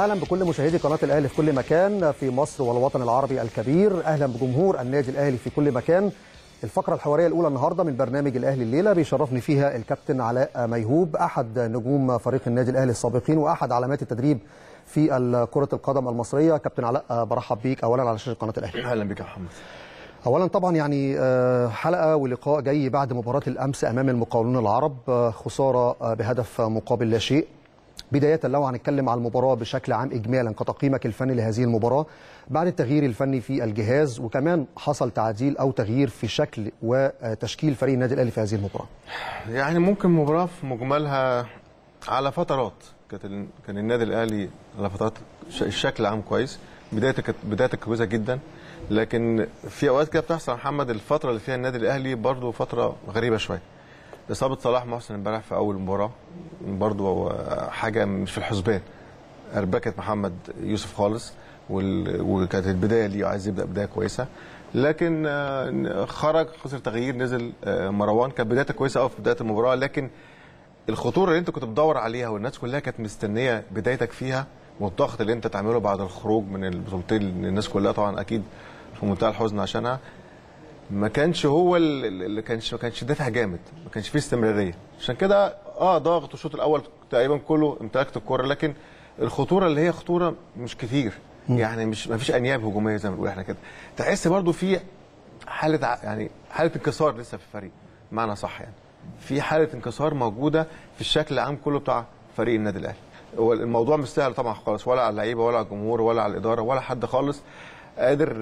اهلا بكل مشاهدي قناه الاهلي في كل مكان في مصر والوطن العربي الكبير اهلا بجمهور النادي الاهلي في كل مكان الفقره الحواريه الاولى النهارده من برنامج الاهلي الليله بيشرفني فيها الكابتن علاء ميهوب احد نجوم فريق النادي الاهلي السابقين واحد علامات التدريب في كره القدم المصريه كابتن علاء برحب بيك اولا على شاشه قناه الاهلي اهلا بك يا محمد اولا طبعا يعني حلقه ولقاء جاي بعد مباراه الامس امام المقاولون العرب خساره بهدف مقابل لا شيء بداية لو هنتكلم على المباراة بشكل عام إجمالا كتقييمك الفني لهذه المباراة بعد التغيير الفني في الجهاز وكمان حصل تعديل أو تغيير في شكل وتشكيل فريق النادي الأهلي في هذه المباراة يعني ممكن مباراة في مجملها على فترات كانت كان النادي الأهلي على فترات الشكل عام كويس بدايتها كانت بدايتها كويسة جدا لكن في أوقات كده بتحصل يا محمد الفترة اللي فيها النادي الأهلي برضه فترة غريبة شوية اصابه صلاح محسن امبارح في اول مباراه برضو حاجه مش في الحسبان اربكت محمد يوسف خالص وكانت البدايه ليه عايز يبدا بدايه كويسه لكن خرج خسر تغيير نزل مروان كانت بدايته كويسه قوي في بدايه المباراه لكن الخطوره اللي انت كنت بتدور عليها والناس كلها كانت مستنيه بدايتك فيها والضغط اللي انت تعمله بعد الخروج من البطولتين الناس كلها طبعا اكيد في منتهى الحزن عشانها ما كانش هو اللي كانش ما كانش دافع جامد ما كانش فيه استمراريه عشان كده اه ضاغط الشوط الاول تقريبا كله امتلكت الكوره لكن الخطوره اللي هي خطوره مش كتير م. يعني مش ما فيش انياب هجوميه زي ما بنقول احنا كده تحس برضو في حاله يعني حاله انكسار لسه في الفريق معنى صح يعني في حاله انكسار موجوده في الشكل العام كله بتاع فريق النادي الاهلي هو الموضوع مش سهل طبعا خالص ولا على اللعيبه ولا على الجمهور ولا على الاداره ولا حد خالص قادر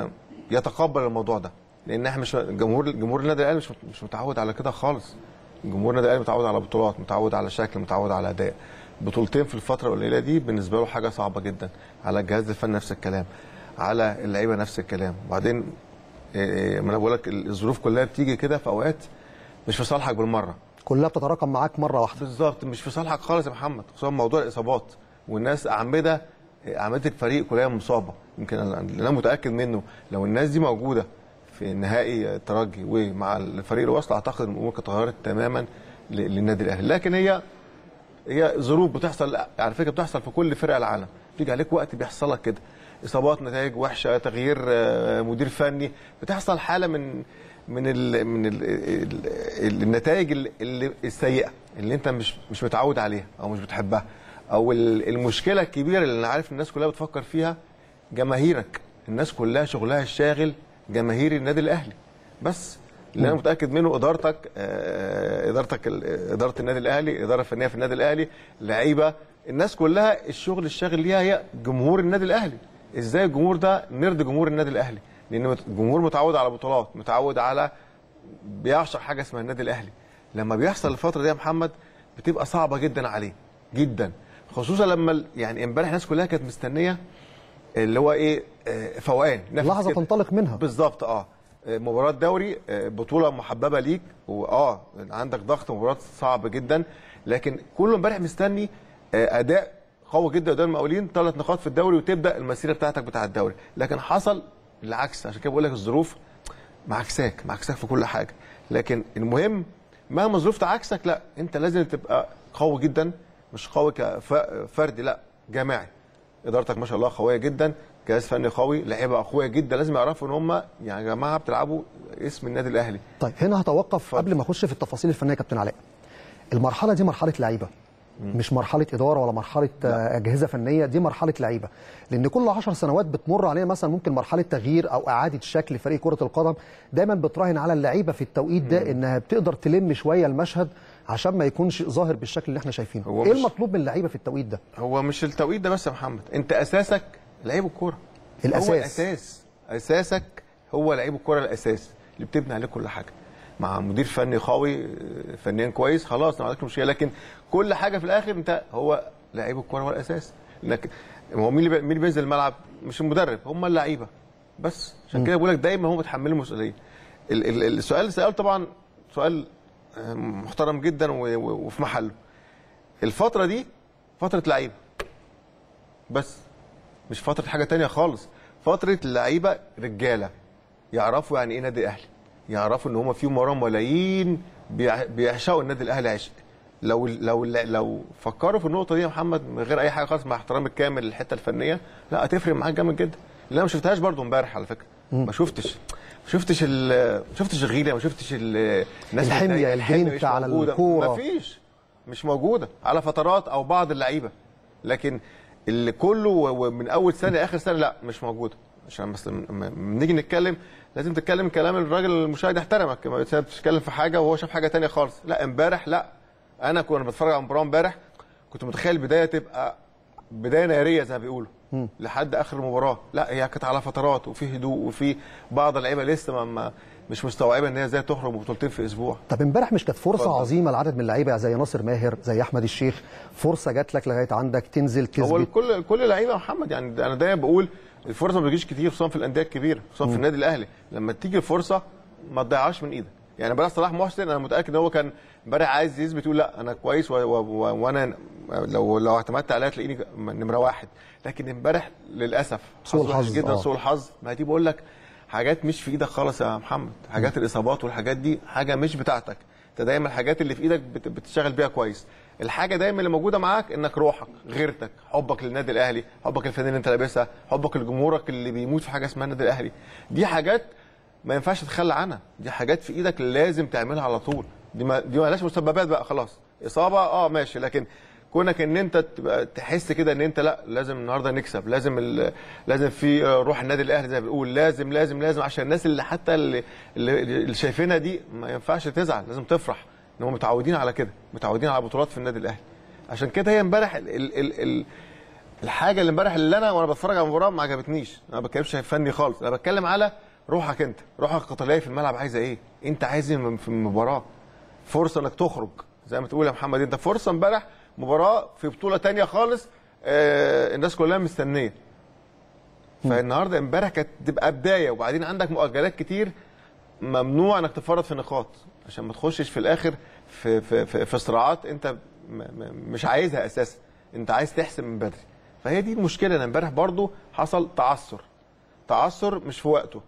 يتقبل الموضوع ده لان احنا مش جمهور جمهور النادي الاهلي مش مش متعود على كده خالص جمهور النادي الاهلي متعود على بطولات متعود على شكل متعود على اداء بطولتين في الفتره القليله دي بالنسبه له حاجه صعبه جدا على الجهاز الفني نفس الكلام على اللعيبه نفس الكلام وبعدين ما انا بقول لك الظروف كلها بتيجي كده في اوقات مش في صالحك بالمره كلها بتتراكم معاك مره واحده بالظبط مش في صالحك خالص يا محمد خصوصا موضوع الاصابات والناس اعمده اعمده الفريق كلها مصابه يمكن اللي انا متاكد منه لو الناس دي موجوده في نهائي الترجي ومع الفريق الوصل اعتقد الامور كانت اتغيرت تماما للنادي الاهلي لكن هي هي ظروف بتحصل على فكره بتحصل في كل فرق العالم بيجي عليك وقت بيحصل لك كده اصابات نتائج وحشه تغيير مدير فني بتحصل حاله من من ال من ال ال النتائج اللي السيئه اللي انت مش مش متعود عليها او مش بتحبها او المشكله الكبيره اللي انا عارف الناس كلها بتفكر فيها جماهيرك الناس كلها شغلها الشاغل جماهير النادي الاهلي بس اللي انا متاكد منه ادارتك ادارتك اداره النادي الاهلي الاداره الفنيه في النادي الاهلي لعيبه الناس كلها الشغل الشاغل ليها هي جمهور النادي الاهلي ازاي الجمهور ده نرضي جمهور النادي الاهلي لان الجمهور متعود على بطولات متعود على بيعشق حاجه اسمها النادي الاهلي لما بيحصل الفتره دي يا محمد بتبقى صعبه جدا عليه جدا خصوصا لما يعني امبارح الناس كلها كانت مستنيه اللي هو ايه فوقان لحظه تنطلق منها بالظبط اه مباراه دوري بطوله محببه ليك واه عندك ضغط مباراه صعب جدا لكن كله امبارح مستني اداء قوي جدا قدام المقاولين ثلاث نقاط في الدوري وتبدا المسيره بتاعتك بتاع الدوري لكن حصل العكس عشان كده بقول لك الظروف معكساك معكساك في كل حاجه لكن المهم مهما الظروف تعكسك لا انت لازم تبقى قوي جدا مش قوي كفردي لا جماعي ادارتك ما شاء الله قويه جدا جهاز فني قوي لعيبه اقوياء جدا لازم يعرفوا ان هم يعني يا جماعه بتلعبوا اسم النادي الاهلي طيب هنا هتوقف فضل. قبل ما اخش في التفاصيل الفنيه يا كابتن علاء المرحله دي مرحله لعيبه مش مرحله اداره ولا مرحله لا. اجهزه فنيه دي مرحله لعيبه لان كل 10 سنوات بتمر علينا مثلا ممكن مرحله تغيير او اعاده شكل فريق كره القدم دايما بتراهن على اللعيبه في التوقيت ده مم. انها بتقدر تلم شويه المشهد عشان ما يكونش ظاهر بالشكل اللي احنا شايفينه ايه المطلوب من اللعيبه في التوقيت ده هو مش التوقيت ده بس يا محمد انت اساسك لعيب الكوره الاساس هو اساس اساسك هو لعيب الكوره الاساس اللي بتبني عليه كل حاجه مع مدير فني قوي فنيا كويس خلاص ما عندكش مشكله لكن كل حاجه في الاخر انت هو لعيب الكوره هو الاساس لكن هو مين اللي مين اللي بينزل الملعب مش المدرب هم اللعيبه بس عشان كده بقول لك دايما هم بيتحملوا المسؤوليه السؤال اللي سأله طبعا سؤال محترم جدا وفي محله الفتره دي فتره لعيبه بس مش فتره حاجه تانية خالص فتره لعيبه رجاله يعرفوا يعني ايه نادي الاهلي يعرفوا ان هم فيهم وراهم ملايين بيعشقوا النادي الاهلي عشق لو لو لو فكروا في النقطه دي يا محمد من غير اي حاجه خالص مع احترامي الكامل للحته الفنيه لا هتفرق معاك جامد جدا اللي انا ما شفتهاش برضو امبارح على فكره ما شفتش ما شفتش ال ما شفتش الغيره ما شفتش ال- الناس الحمية، متضايقة، الجرينتا مش على موجودة. الكورة. ما فيش مش موجوده على فترات او بعض اللعيبه لكن اللي كله و- ومن اول سنه لاخر سنه لا مش موجوده عشان بس لما لما نيجي نتكلم لازم تتكلم كلام الراجل المشاهد يحترمك ما بتتكلم في حاجه وهو شاف حاجه تانية خالص لا امبارح لا انا كنت بتفرج على المباراه امبارح كنت متخيل البدايه تبقى بدايه ناريه زي ما بيقولوا لحد اخر المباراه لا هي كانت على فترات وفي هدوء وفي بعض اللعيبه لسه ما- ما مش مستوعبه ان هي ازاي تخرج ببطولتين في اسبوع طب امبارح مش كانت فرصه اتفضل. عظيمه لعدد من اللعيبه زي ناصر ماهر زي احمد الشيخ فرصه جات لك لغايه عندك تنزل هو تثبت الكل كل اللعيبه يا محمد يعني انا دايما بقول الفرصه ما بتجيش كتير خصوصا في الانديه الكبيره خصوصا في النادي الاهلي لما تيجي الفرصه ما تضيعهاش من ايدك يعني بلاش صلاح محسن انا متاكد ان هو كان امبارح عايز يثبت يقول لا انا كويس و- و- و- وانا لو لو اعتمدت عليها تلاقيني نمره واحد لكن امبارح للاسف سوء حظ وحش الحظ، جدا آه. سوء الحظ ما دي بقول لك حاجات مش في ايدك خالص يا محمد حاجات الاصابات والحاجات دي حاجه مش بتاعتك انت دايما الحاجات اللي في ايدك بت- بتشتغل بيها كويس الحاجه دايما اللي موجوده معاك انك روحك غيرتك حبك للنادي الاهلي حبك للفنان اللي انت لابسها حبك لجمهورك اللي بيموت في حاجه اسمها النادي الاهلي دي حاجات ما ينفعش تتخلى عنها دي حاجات في ايدك لازم تعملها على طول دي ما دي مالهاش مسببات بقى خلاص اصابه اه ماشي لكن كونك ان انت تبقى تحس كده ان انت لا لازم النهارده نكسب لازم ال- لازم في روح النادي الاهلي زي ما بنقول لازم لازم لازم عشان الناس اللي حتى اللي, اللي اللي شايفينها دي ما ينفعش تزعل لازم تفرح ان هم متعودين على كده متعودين على بطولات في النادي الاهلي عشان كده هي امبارح ال ال ال ال الحاجه اللي امبارح اللي انا وانا بتفرج على المباراه ما عجبتنيش انا ما بتكلمش فني خالص انا بتكلم على روحك انت روحك القتاليه في الملعب عايزه ايه انت عايز ايه من- في المباراه فرصه انك تخرج زي ما تقول يا محمد انت فرصه امبارح مباراه في بطوله تانية خالص آه الناس كلها مستنيه فالنهارده امبارح كانت تبقى بدايه وبعدين عندك مؤجلات كتير ممنوع انك تفرط في نقاط عشان ما تخشش في الاخر في في في, في صراعات انت م م مش عايزها اساسا انت عايز تحسم من بدري فهي دي المشكله ان امبارح برضو حصل تعثر تعثر مش في وقته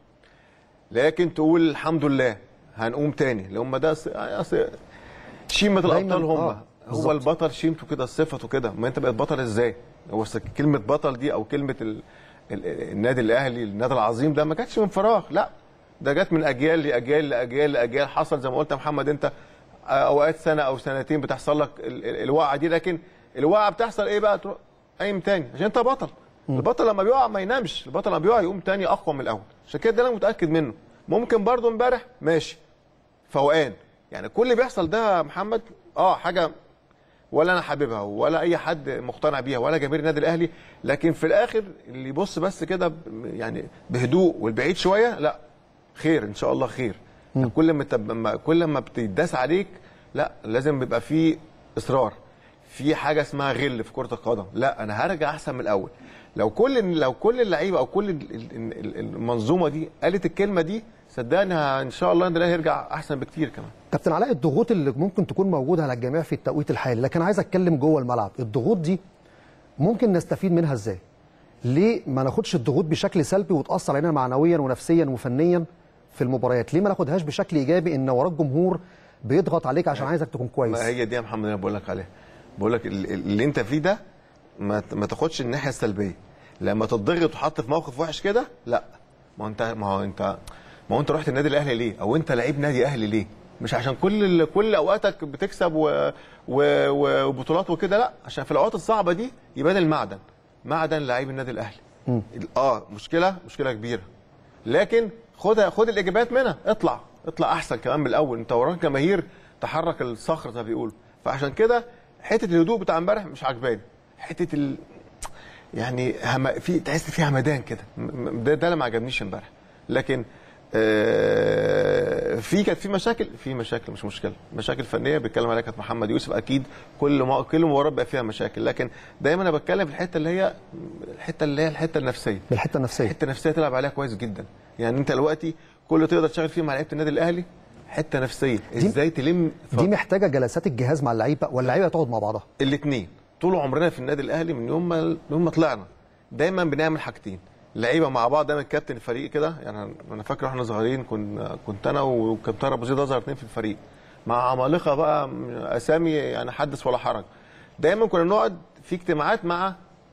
لكن تقول الحمد لله هنقوم تاني اللي هم ده أص- أص- شيمة دايماً، الابطال هم آه، هو بالظبط. البطل شيمته كده صفته كده ما انت بقيت بطل ازاي هو س- كلمه بطل دي او كلمه ال... ال... النادي الاهلي النادي العظيم ده ما جاتش من فراغ لا ده جت من اجيال لاجيال لاجيال لاجيال حصل زي ما قلت يا محمد انت اوقات سنه او سنتين بتحصل لك ال... ال... الوقعه دي لكن الوقعه بتحصل ايه بقى تروح قايم تاني عشان انت بطل البطل لما بيقع ما ينامش البطل لما بيقع يقوم تاني اقوى من الاول عشان كده ده انا متاكد منه ممكن برضو امبارح ماشي فوقان يعني كل اللي بيحصل ده يا محمد اه حاجه ولا انا حاببها ولا اي حد مقتنع بيها ولا جماهير النادي الاهلي لكن في الاخر اللي يبص بس كده ب- يعني بهدوء والبعيد شويه لا خير ان شاء الله خير كل ما تب- ما كل ما بتداس عليك لا لازم بيبقى في اصرار في حاجه اسمها غل في كره القدم لا انا هرجع احسن من الاول لو كل لو كل اللعيبه او كل ال- ال- ال- المنظومه دي قالت الكلمه دي صدقني ه- ان شاء الله النادي الاهلي هيرجع احسن بكتير كمان كابتن علاء الضغوط اللي ممكن تكون موجوده على الجميع في التوقيت الحالي لكن عايز اتكلم جوه الملعب الضغوط دي ممكن نستفيد منها ازاي ليه ما ناخدش الضغوط بشكل سلبي وتاثر علينا معنويا ونفسيا وفنيا في المباريات ليه ما ناخدهاش بشكل ايجابي ان وراك جمهور بيضغط عليك عشان عايزك تكون كويس ما هي دي يا محمد اللي انا بقول لك عليها بقول لك ال- ال- اللي انت فيه ده ما ت- ما تاخدش الناحيه السلبيه لما تتضغط وتحط في موقف وحش كده لا ما هو انت ما هو انت ما هو انت رحت النادي الاهلي ليه او انت لعيب نادي اهلي ليه مش عشان كل ال- كل اوقاتك بتكسب و... و... و- وبطولات وكده لا عشان في الاوقات الصعبه دي يبان المعدن معدن لعيب النادي الاهلي ال- اه مشكله مشكله كبيره لكن خدها خد الاجابات منها اطلع اطلع احسن كمان من الاول انت وراك جماهير تحرك الصخر زي ما بيقولوا فعشان كده حته الهدوء بتاع امبارح مش عجباني حته ال... يعني هم... في تحس في همدان كده م- م- ده ده اللي ما عجبنيش امبارح لكن آه، في كانت في مشاكل في مشاكل مش مشكله مشاكل فنيه بيتكلم عليها كانت محمد يوسف اكيد كل ما كل مباراه بقى فيها مشاكل لكن دايما انا بتكلم في الحته اللي هي الحته اللي هي الحته النفسيه بالحته النفسيه حته نفسيه تلعب عليها كويس جدا يعني انت دلوقتي كل اللي تقدر تشتغل فيه مع لعيبه النادي الاهلي حته نفسيه ازاي تلم دي محتاجه جلسات الجهاز مع اللعيبه واللعيبه تقعد مع بعضها الاثنين طول عمرنا في النادي الاهلي من يوم ما من يوم ما طلعنا دايما بنعمل حاجتين لعيبه مع بعض دايما كابتن الفريق كده يعني انا فاكر واحنا صغيرين كنا كنت انا وكابتن ابو زيد اظهر اثنين في الفريق مع عمالقه بقى اسامي يعني حدث ولا حرج دايما كنا نقعد في اجتماعات مع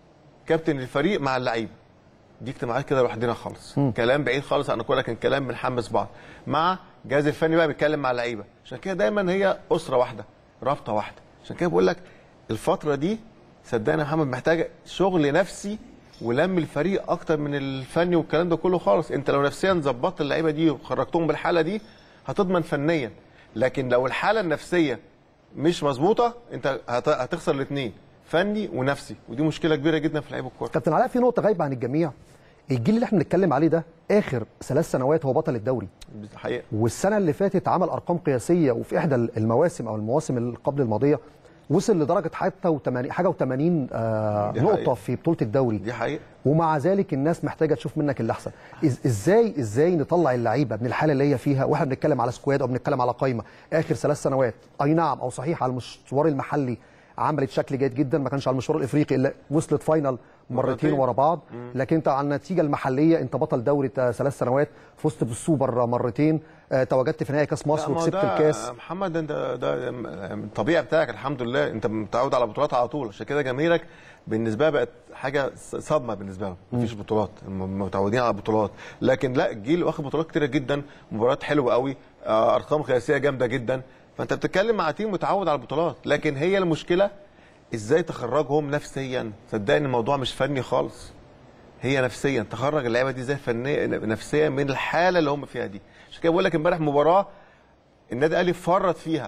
كابتن الفريق مع اللعيبه دي اجتماعات كده لوحدنا خالص م. كلام بعيد خالص عن كل كان كلام بنحمس بعض مع الجهاز الفني بقى بيتكلم مع اللعيبه عشان كده دايما هي اسره واحده رابطه واحده عشان كده بقول لك الفتره دي صدقني يا محمد محتاجه شغل نفسي ولم الفريق اكتر من الفني والكلام ده كله خالص انت لو نفسيا ظبطت اللعيبه دي وخرجتهم بالحاله دي هتضمن فنيا لكن لو الحاله النفسيه مش مظبوطه انت هتخسر الاثنين فني ونفسي ودي مشكله كبيره جدا في لعيب الكوره كابتن علاء في نقطه غايبه عن الجميع الجيل اللي احنا بنتكلم عليه ده اخر ثلاث سنوات هو بطل الدوري حقيقة. والسنه اللي فاتت عمل ارقام قياسيه وفي احدى المواسم او المواسم اللي قبل الماضيه وصل لدرجه حتى وتمانين حاجه و80 آه نقطه حقيقة. في بطوله الدوري دي حقيقه ومع ذلك الناس محتاجه تشوف منك اللي احسن ازاي ازاي نطلع اللعيبه من الحاله اللي هي فيها واحنا بنتكلم على سكواد او بنتكلم على قائمه اخر ثلاث سنوات اي نعم او صحيح على المشوار المحلي عملت شكل جيد جدا ما كانش على المشوار الافريقي الا وصلت فاينل مرتين ورا بعض لكن انت على النتيجه المحليه انت بطل دوري ثلاث سنوات فزت بالسوبر مرتين اه تواجدت في نهائي كاس مصر وكسبت الكاس محمد انت ده الطبيعه بتاعك الحمد لله انت متعود على بطولات على طول عشان كده جماهيرك بالنسبه بقت حاجه صدمه بالنسبه لهم مفيش بطولات متعودين على بطولات لكن لا الجيل واخد بطولات كتيره جدا مباريات حلوه قوي ارقام قياسيه جامده جدا فانت بتتكلم مع تيم متعود على البطولات لكن هي المشكله ازاي تخرجهم نفسيا صدقني الموضوع مش فني خالص هي نفسيا تخرج اللعيبه دي ازاي فنيا نفسيا من الحاله اللي هم فيها دي عشان كده بقول لك امبارح مباراه النادي الاهلي فرط فيها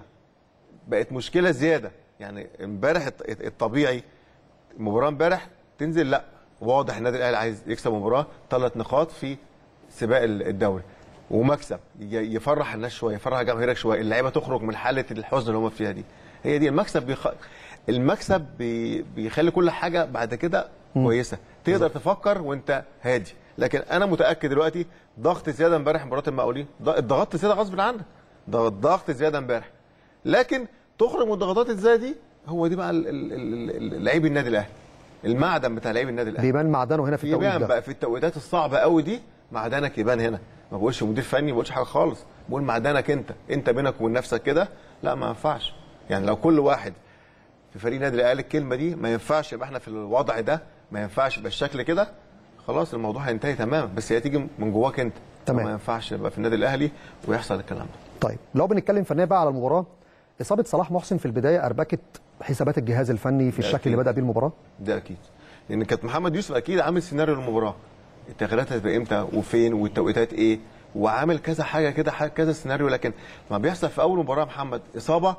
بقت مشكله زياده يعني امبارح الطبيعي المباراه امبارح تنزل لا واضح النادي الاهلي عايز يكسب مباراه ثلاث نقاط في سباق الدوري ومكسب يفرح الناس شويه يفرح جماهيرك شويه اللعيبه تخرج من حاله الحزن اللي هم فيها دي هي دي المكسب بيخ... المكسب بي... بيخلي كل حاجه بعد كده كويسه تقدر تفكر وانت هادي لكن انا متاكد دلوقتي ضغط زياده امبارح مباراه المقاولين ضغطت زياده غصب عنك ضغط زياده امبارح لكن تخرج من الضغطات ازاي دي هو دي بقى لعيب النادي الاهلي المعدن بتاع لعيب النادي الاهلي بيبان معدنه هنا في التوقيت يبان بقى في التوقيتات الصعبه قوي دي معدنك يبان هنا ما بقولش مدير فني ما بقولش حاجه خالص بقول معدنك انت انت بينك وبين نفسك كده لا ما ينفعش يعني لو كل واحد في فريق نادي الاهلي الكلمه دي ما ينفعش يبقى احنا في الوضع ده ما ينفعش يبقى الشكل كده خلاص الموضوع هينتهي تماما بس هي تيجي من جواك انت تمام ما ينفعش يبقى في النادي الاهلي ويحصل الكلام ده طيب لو بنتكلم فنيا بقى على المباراه اصابه صلاح محسن في البدايه اربكت حسابات الجهاز الفني في الشكل أكيد. اللي بدا بيه المباراه ده اكيد لان كانت محمد يوسف اكيد عامل سيناريو للمباراه التغييرات هتبقى امتى وفين والتوقيتات ايه وعامل كذا حاجه كده حاجة كذا سيناريو لكن ما بيحصل في اول مباراه محمد اصابه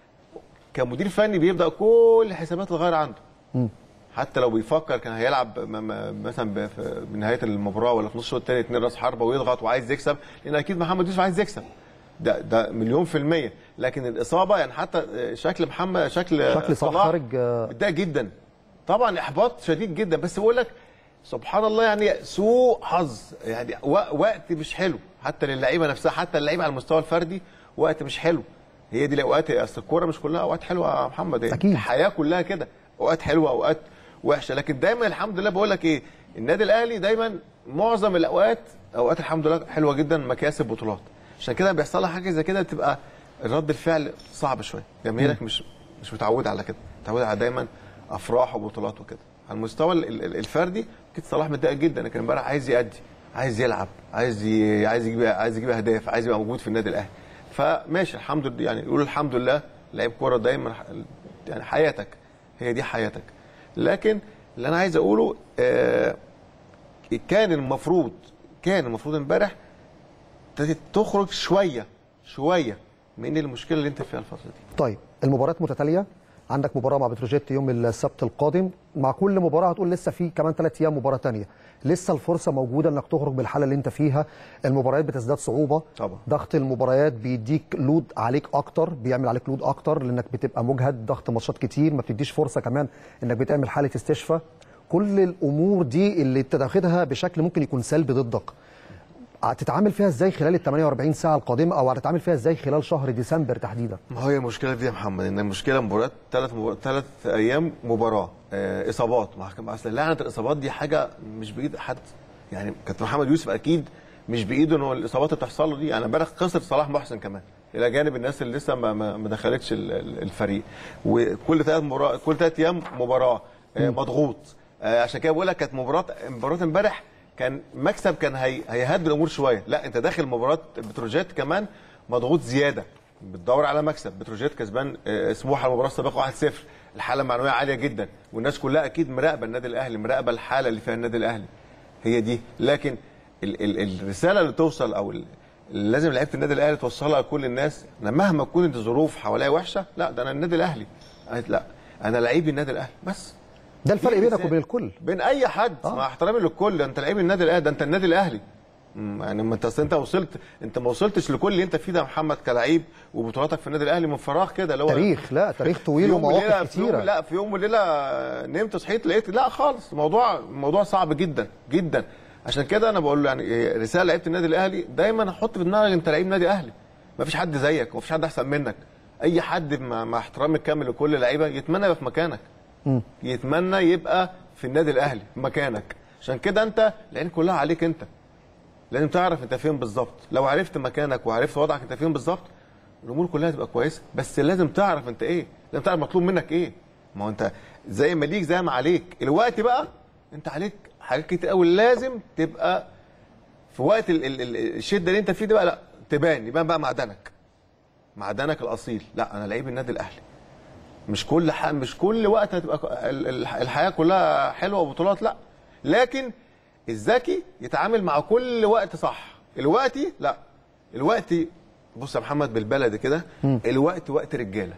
كمدير فني بيبدا كل حسابات الغير عنده م. حتى لو بيفكر كان هيلعب مثلا بنهايه المباراه ولا في نص الشوط الثاني اثنين راس حربه ويضغط وعايز يكسب لان اكيد محمد يوسف عايز يكسب ده ده مليون في الميه لكن الاصابه يعني حتى شكل محمد شكل شكل صلاح خارج متضايق جدا طبعا احباط شديد جدا بس بقول لك سبحان الله يعني سوء حظ يعني وقت مش حلو حتى للعيبه نفسها حتى اللعيبه على المستوى الفردي وقت مش حلو هي دي الاوقات اصل الكوره مش كلها اوقات حلوه يا محمد أكيد. الحياه كلها كده اوقات حلوه اوقات وحشه لكن دايما الحمد لله بقول لك ايه النادي الاهلي دايما معظم الاوقات اوقات الحمد لله حلوه جدا مكاسب بطولات عشان كده بيحصل لها حاجه زي كده تبقى رد الفعل صعب شويه جماهيرك مش مش متعود على كده متعود على دايما افراح وبطولات وكده على المستوى الفردي اكيد صلاح متضايق جدا لكن امبارح عايز يأدي عايز يلعب عايز ي... عايز يجيب عايز يجيب اهداف عايز يبقى موجود في النادي الاهلي فماشي الحمد لله يعني يقول الحمد لله لعيب كوره دايما يعني حياتك هي دي حياتك لكن اللي انا عايز اقوله آه كان المفروض كان المفروض امبارح تخرج شويه شويه من المشكله اللي انت فيها الفتره دي طيب المباريات متتاليه عندك مباراه مع بتروجيت يوم السبت القادم مع كل مباراه هتقول لسه في كمان ثلاث ايام مباراه ثانيه لسه الفرصه موجوده انك تخرج بالحاله اللي انت فيها المباريات بتزداد صعوبه طبعا ضغط المباريات بيديك لود عليك اكتر بيعمل عليك لود اكتر لانك بتبقى مجهد ضغط ماتشات كتير ما بتديش فرصه كمان انك بتعمل حاله استشفاء كل الامور دي اللي بتاخدها بشكل ممكن يكون سلبي ضدك هتتعامل فيها ازاي خلال ال 48 ساعه القادمه او هتتعامل فيها ازاي خلال شهر ديسمبر تحديدا ما هي المشكله دي يا محمد ان المشكله مباريات ثلاث مباريات ثلاث ايام مباراه آه اصابات ما اصل لعنه الاصابات دي حاجه مش بايد حد يعني كابتن محمد يوسف اكيد مش بايده انه الاصابات اللي بتحصل له دي يعني امبارح خسر صلاح محسن كمان الى جانب الناس اللي لسه ما, ما ما دخلتش ال- ال- الفريق وكل ثلاث مرا... كل ثلاث ايام مباراه آه، مضغوط آه، عشان كده بقول لك كانت مباراه مباراه امبارح كان مكسب كان هي... هيهدي الامور شويه لا انت داخل مباراه بتروجيت كمان مضغوط زياده بتدور على مكسب بتروجيت كسبان آه، سموحه المباراه السابقه 1-0 الحاله المعنويه عاليه جدا والناس كلها اكيد مراقبه النادي الاهلي مراقبه الحاله اللي فيها النادي الاهلي هي دي لكن ال ال الرساله اللي توصل او ال- اللي لازم لعيبه النادي الاهلي توصلها لكل الناس انا مهما تكون الظروف حواليا وحشه لا ده انا النادي الاهلي قالت لا انا لعيب النادي الاهلي بس ده الفرق دي بينك رسالة. وبين الكل بين اي حد آه. مع احترامي للكل ده انت لعيب النادي الاهلي ده انت النادي الاهلي مم، يعني ما انت أصل انت وصلت انت ما وصلتش لكل اللي انت فيه ده يا محمد كلعيب وبطولاتك في النادي الاهلي من فراغ كده اللي هو تاريخ لا تاريخ في طويل يوم وليلة- ومواقف في يوم كتيره لا في يوم وليله نمت صحيت لقيت لا خالص الموضوع الموضوع صعب جدا جدا عشان كده انا بقول له يعني رساله لعيبه النادي الاهلي دايما حط في دماغك انت لعيب نادي اهلي ما فيش حد زيك وما فيش حد احسن منك اي حد مع, مع احترامي الكامل لكل اللعيبه يتمنى يبقى في مكانك يتمنى يبقى في النادي الاهلي في مكانك عشان كده انت العين كلها عليك انت لازم تعرف انت فين بالظبط لو عرفت مكانك وعرفت وضعك انت فين بالظبط الامور كلها تبقى كويسه بس لازم تعرف انت ايه لازم تعرف مطلوب منك ايه ما هو انت زي ما ليك زي ما عليك الوقت بقى انت عليك حاجات كتير قوي لازم تبقى في وقت ال ال ال الشده اللي انت فيه ده بقى لا تبان يبان بقى معدنك معدنك الاصيل لا انا لعيب النادي الاهلي مش كل ح... مش كل وقت هتبقى ك- ال- ال- الحياه كلها حلوه وبطولات لا لكن الذكي يتعامل مع كل وقت صح الوقت لا الوقت بص يا محمد بالبلدي كده الوقت وقت رجاله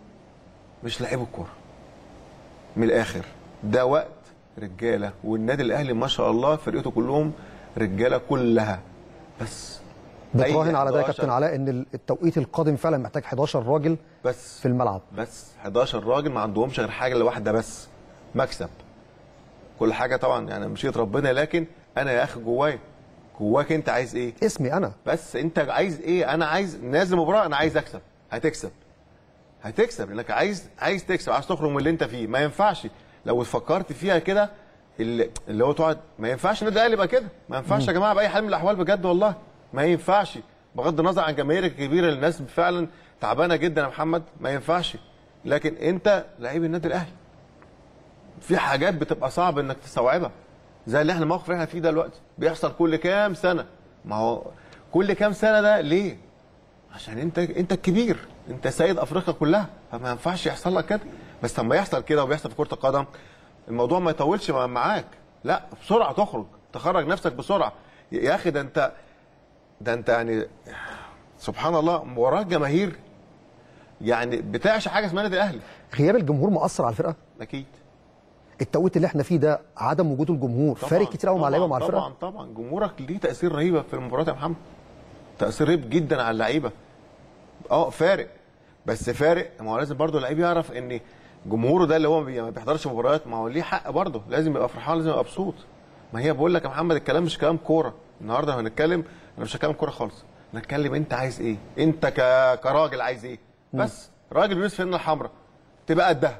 مش لعيب الكوره من الاخر ده وقت رجاله والنادي الاهلي ما شاء الله فرقته كلهم رجاله كلها بس بتراهن أي على ده يا 11 كابتن علاء ان التوقيت القادم فعلا محتاج 11 راجل بس في الملعب بس 11 راجل ما عندهمش غير حاجه الا واحده بس مكسب كل حاجه طبعا يعني مشيئه ربنا لكن انا يا اخي جوايا جواك انت عايز ايه اسمي انا بس انت عايز ايه انا عايز نازل مباراه انا عايز اكسب هتكسب هتكسب لانك عايز عايز تكسب عايز تخرج من اللي انت فيه ما ينفعش لو فكرت فيها كده اللي, اللي هو تقعد ما ينفعش النادي الاهلي يبقى كده ما ينفعش يا جماعه باي حال من الاحوال بجد والله ما ينفعش بغض النظر عن جماهيرك الكبيره اللي الناس فعلا تعبانه جدا يا محمد ما ينفعش لكن انت لعيب النادي الاهلي في حاجات بتبقى صعب انك تستوعبها زي اللي احنا الموقف اللي احنا فيه ده دلوقتي بيحصل كل كام سنه ما هو كل كام سنه ده ليه عشان انت انت الكبير انت سيد افريقيا كلها فما ينفعش يحصل لك كده بس لما يحصل كده وبيحصل في كره القدم الموضوع ما يطولش مع- معاك لا بسرعه تخرج تخرج نفسك بسرعه يا اخي ده انت ده انت يعني سبحان الله وراك جماهير يعني بتعشى حاجه اسمها النادي الاهلي غياب الجمهور مؤثر على الفرقه اكيد التوقيت اللي احنا فيه ده عدم وجود الجمهور طبعاً، فارق كتير قوي مع طبعاً، اللعيبه ومع الفرقه طبعا طبعا جمهورك ليه تاثير رهيب في المباريات يا محمد تاثير رهيب جدا على اللعيبه اه فارق بس فارق ما هو لازم برضه اللعيب يعرف ان جمهوره ده اللي هو بي- ما بيحضرش مباريات ما هو ليه حق برضه لازم يبقى فرحان لازم يبقى مبسوط ما هي بقول لك يا محمد الكلام مش كلام كوره النهارده هنتكلم انا مش هتكلم كوره خالص انا هتكلم انت عايز ايه انت ك... كراجل عايز ايه بس راجل بيلبس فانيلا حمراء تبقى قدها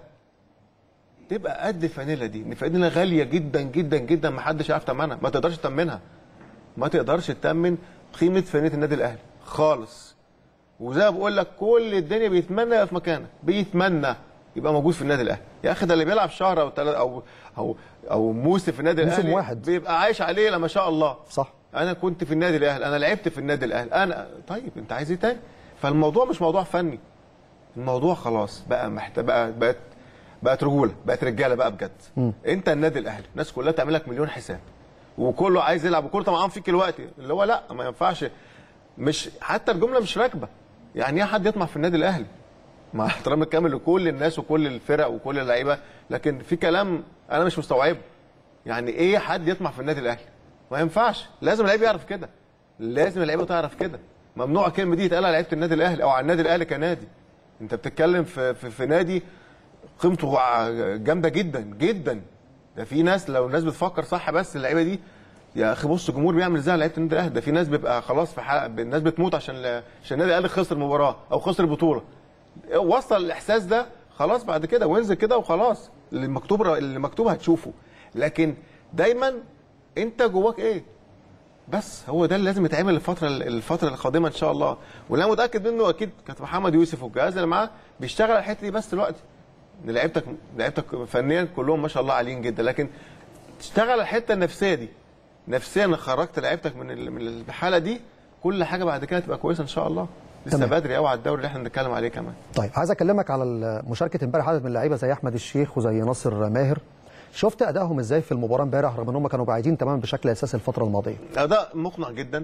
تبقى قد الفانيلا دي ان الفانيلا غاليه جدا جدا جدا ما حدش يعرف ثمنها ما تقدرش تثمنها ما تقدرش تثمن قيمه فانيله النادي الاهلي خالص وزي ما بقول لك كل الدنيا بيتمنى يبقى في مكانك بيتمنى يبقى موجود في النادي الاهلي يا اخي ده اللي بيلعب شهر او ثلاث او او او موسم في النادي موسم الاهلي واحد. بيبقى عايش عليه لما شاء الله صح انا كنت في النادي الاهلي انا لعبت في النادي الاهلي انا طيب انت عايز ايه تاني فالموضوع مش موضوع فني الموضوع خلاص بقى محتاج بقى بقت بقت رجوله بقت رجاله بقى بجد انت النادي الاهلي الناس كلها تعمل لك مليون حساب وكله عايز يلعب وكله طبعا فيك الوقت اللي هو لا ما ينفعش مش حتى الجمله مش راكبه يعني ايه حد يطمع في النادي الاهلي مع احترامي الكامل لكل الناس وكل الفرق وكل اللعيبه لكن في كلام انا مش مستوعبه يعني ايه حد يطمع في النادي الاهلي ما ينفعش لازم اللعيب يعرف كده لازم اللعيبه تعرف كده ممنوع الكلمه دي يتقال على لعيبه النادي الاهلي او على النادي الاهلي كنادي انت بتتكلم في في, في نادي قيمته ع- جامده جدا جدا ده في ناس لو الناس بتفكر صح بس اللعيبه دي يا اخي بص الجمهور بيعمل ازاي على لعيبه النادي الاهلي ده في ناس بيبقى خلاص في حلقه الناس بتموت عشان ل- عشان النادي الاهلي خسر مباراه او خسر بطوله وصل الاحساس ده خلاص بعد كده وانزل كده وخلاص اللي مكتوب اللي مكتوب هتشوفه لكن دايما انت جواك ايه بس هو ده اللي لازم يتعمل الفتره الفتره القادمه ان شاء الله واللي انا متاكد منه اكيد كابتن محمد يوسف والجهاز اللي معاه بيشتغل على الحته دي بس دلوقتي ان لعيبتك لعيبتك فنيا كلهم ما شاء الله عاليين جدا لكن تشتغل على الحته النفسيه دي نفسيا خرجت لعيبتك من ال- من الحاله دي كل حاجه بعد كده تبقى كويسه ان شاء الله لسه تمام. بدري قوي على الدوري اللي احنا بنتكلم عليه كمان طيب عايز اكلمك على ال- مشاركه امبارح عدد من اللعيبه زي احمد الشيخ وزي ناصر ماهر شفت ادائهم ازاي في المباراه امبارح رغم ان هم كانوا بعيدين تماما بشكل اساسي الفتره الماضيه اداء مقنع جدا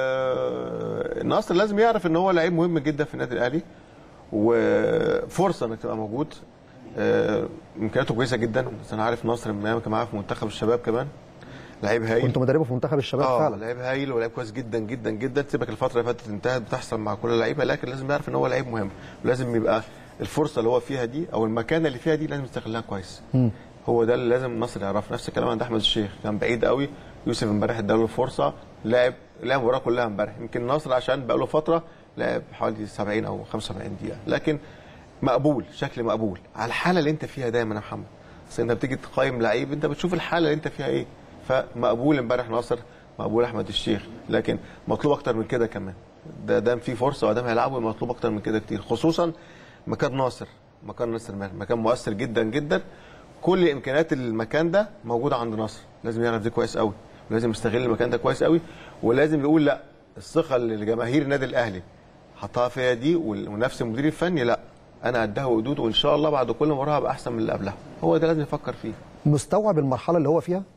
آه، ناصر لازم يعرف ان هو لعيب مهم جدا في النادي الاهلي وفرصه انك تبقى موجود آه، امكانياته كويسه جدا بس انا عارف ناصر من ايام كان معاه في منتخب الشباب كمان لعيب هايل كنت مدربه في منتخب الشباب اه فعلا لعيب هايل ولعيب كويس جدا جدا جدا سيبك الفتره اللي فاتت انتهت بتحصل مع كل اللعيبه لكن لازم يعرف ان هو لعيب مهم ولازم يبقى الفرصه اللي هو فيها دي او المكان اللي فيها دي لازم يستغلها كويس هو ده اللي لازم نصر يعرف نفس الكلام عند احمد الشيخ كان بعيد قوي يوسف امبارح اداله فرصه لعب لعب المباراه كلها امبارح يمكن نصر عشان بقى له فتره لعب حوالي 70 او 75 دقيقه لكن مقبول شكل مقبول على الحاله اللي انت فيها دايما يا محمد اصل انت بتيجي تقيم لعيب انت بتشوف الحاله اللي انت فيها ايه فمقبول امبارح ناصر مقبول احمد الشيخ لكن مطلوب اكتر من كده كمان ده دام في فرصه وادام هيلعبوا مطلوب اكتر من كده كتير خصوصا مكان ناصر مكان ناصر ماهر مكان مؤثر جدا جدا كل امكانيات المكان ده موجوده عند ناصر لازم يعرف دي كويس قوي ولازم يستغل المكان ده كويس قوي ولازم يقول لا الثقه اللي جماهير النادي الاهلي حطها فيا دي وال- ونفس المدير الفني لا انا قدها وقدود وان شاء الله بعد كل مباراه هبقى احسن من اللي قبلها هو ده لازم يفكر فيه مستوعب المرحله اللي هو فيها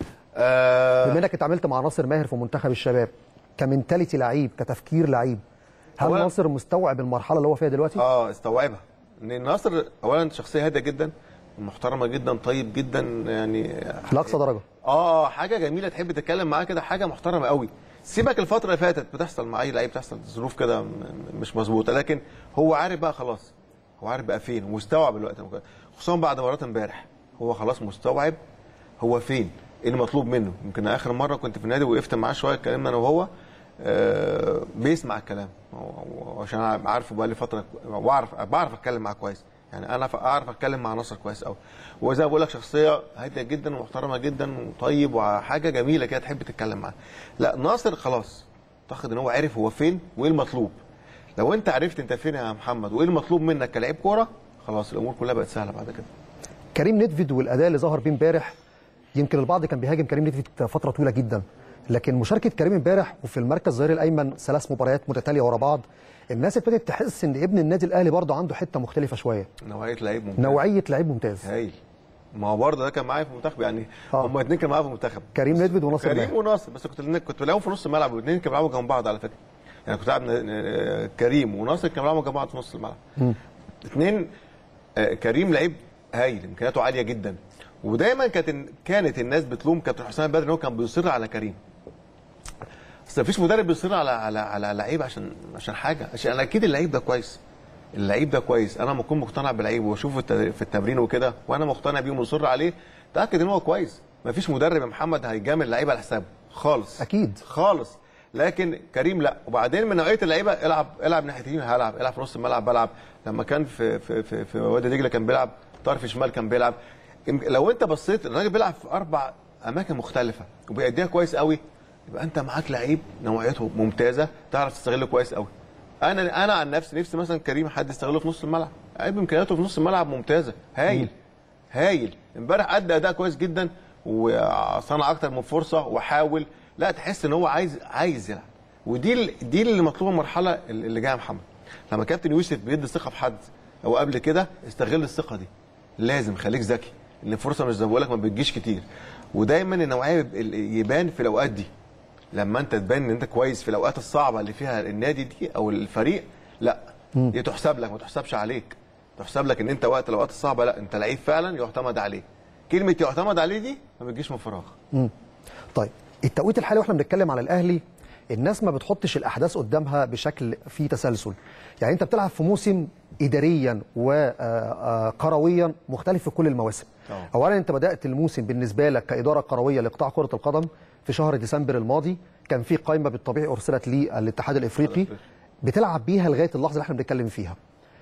آه بما انك اتعاملت مع ناصر ماهر في منتخب الشباب كمنتاليتي لعيب كتفكير لعيب هل أولاً- ناصر مستوعب المرحله اللي هو فيها دلوقتي اه استوعبها ان ناصر اولا شخصيه هاديه جدا محترمه جدا طيب جدا يعني لاقصى درجه اه حاجه جميله تحب تتكلم معاه كده حاجه محترمه قوي سيبك الفتره اللي فاتت بتحصل مع اي لعيب بتحصل ظروف كده م- م- مش مظبوطه لكن هو عارف بقى خلاص هو عارف بقى فين ومستوعب الوقت خصوصا بعد مباراه امبارح هو خلاص مستوعب هو فين ايه المطلوب منه يمكن اخر مره كنت في النادي وقفت معاه شويه اتكلمنا انا وهو آه بيسمع الكلام هو- عشان أنا عارفه بقى لي فتره واعرف بعرف اتكلم معاه كويس يعني انا ف- اعرف اتكلم مع ناصر كويس قوي وزي ما بقول لك شخصيه هاديه جدا ومحترمه جدا وطيب وحاجه جميله كده تحب تتكلم معاه لا ناصر خلاص اعتقد ان هو عارف هو فين وايه المطلوب لو انت عرفت انت فين يا محمد وايه المطلوب منك كلاعب كوره خلاص الامور كلها بقت سهله بعد كده كريم ندفيد والاداء اللي ظهر بيه امبارح يمكن البعض كان بيهاجم كريم ندفيد فتره طويله جدا لكن مشاركه كريم امبارح وفي المركز الظهير الايمن ثلاث مباريات متتاليه ورا بعض الناس ابتدت تحس ان ابن النادي الاهلي برضه عنده حته مختلفه شويه نوعيه لعيب ممتاز نوعيه لعيب ممتاز هايل ما هو برضه ده كان معايا في المنتخب يعني آه. هم الاثنين كانوا معايا في المنتخب كريم ندفيد وناصر كريم ماهر وناصر بس كنت كنت بلاقيهم في نص الملعب والاثنين كانوا بيلعبوا جنب بعض على فكره يعني كنت لاعب آه، كريم وناصر كانوا بيلعبوا جنب بعض في نص الملعب الاثنين آه، كريم لعيب هايل امكانياته عاليه جدا ودايما كانت كانت الناس بتلوم كابتن حسام بدري ان هو كان بيصر على كريم بس مفيش مدرب بيصر على على على لعيب عشان عشان حاجه عشان انا اكيد اللعيب ده كويس اللعيب ده كويس انا لما اكون مقتنع بلعيب واشوفه الت- في التمرين وكده وانا مقتنع بيه ومصر عليه تاكد ان هو كويس مفيش مدرب يا محمد هيجامل لعيب على حسابه خالص أكيد. خالص لكن كريم لا وبعدين من نوعيه اللعيبه العب العب ناحيه اليمين هلعب العب في نص الملعب بلعب لما كان في في في, في وادي دجله كان بيلعب طرف شمال كان بيلعب إم- لو انت بصيت الراجل بيلعب في اربع اماكن مختلفه وبيأديها كويس قوي يبقى انت معاك لعيب نوعيته ممتازه تعرف تستغله كويس قوي انا انا عن نفسي نفسي مثلا كريم حد يستغله في نص الملعب لعيب امكانياته في نص الملعب ممتازه هايل هايل امبارح ادى اداء كويس جدا وصنع اكتر من فرصه وحاول لا تحس ان هو عايز عايز يلعب ودي ال- دي اللي مطلوبه المرحله اللي جايه يا محمد لما كابتن يوسف بيدي ثقه في حد او قبل كده استغل الثقه دي لازم خليك ذكي ان الفرصه مش زي ما بقول لك ما بتجيش كتير ودايما النوعيه يب- يبان في الاوقات دي لما انت تبان ان انت كويس في الاوقات الصعبه اللي فيها النادي دي او الفريق لا دي تحسب لك ما تحسبش عليك تحسب لك ان انت وقت الاوقات الصعبه لا انت لعيب فعلا يعتمد عليه كلمه يعتمد عليه دي ما بتجيش من فراغ طيب التوقيت الحالي واحنا بنتكلم على الاهلي الناس ما بتحطش الاحداث قدامها بشكل فيه تسلسل يعني انت بتلعب في موسم اداريا وكرويا مختلف في كل المواسم طبعا. اولا انت بدات الموسم بالنسبه لك كاداره كرويه لقطاع كره القدم في شهر ديسمبر الماضي كان في قائمه بالطبيعي ارسلت للاتحاد الافريقي الأفريقي. بتلعب بيها لغايه اللحظه اللي احنا بنتكلم فيها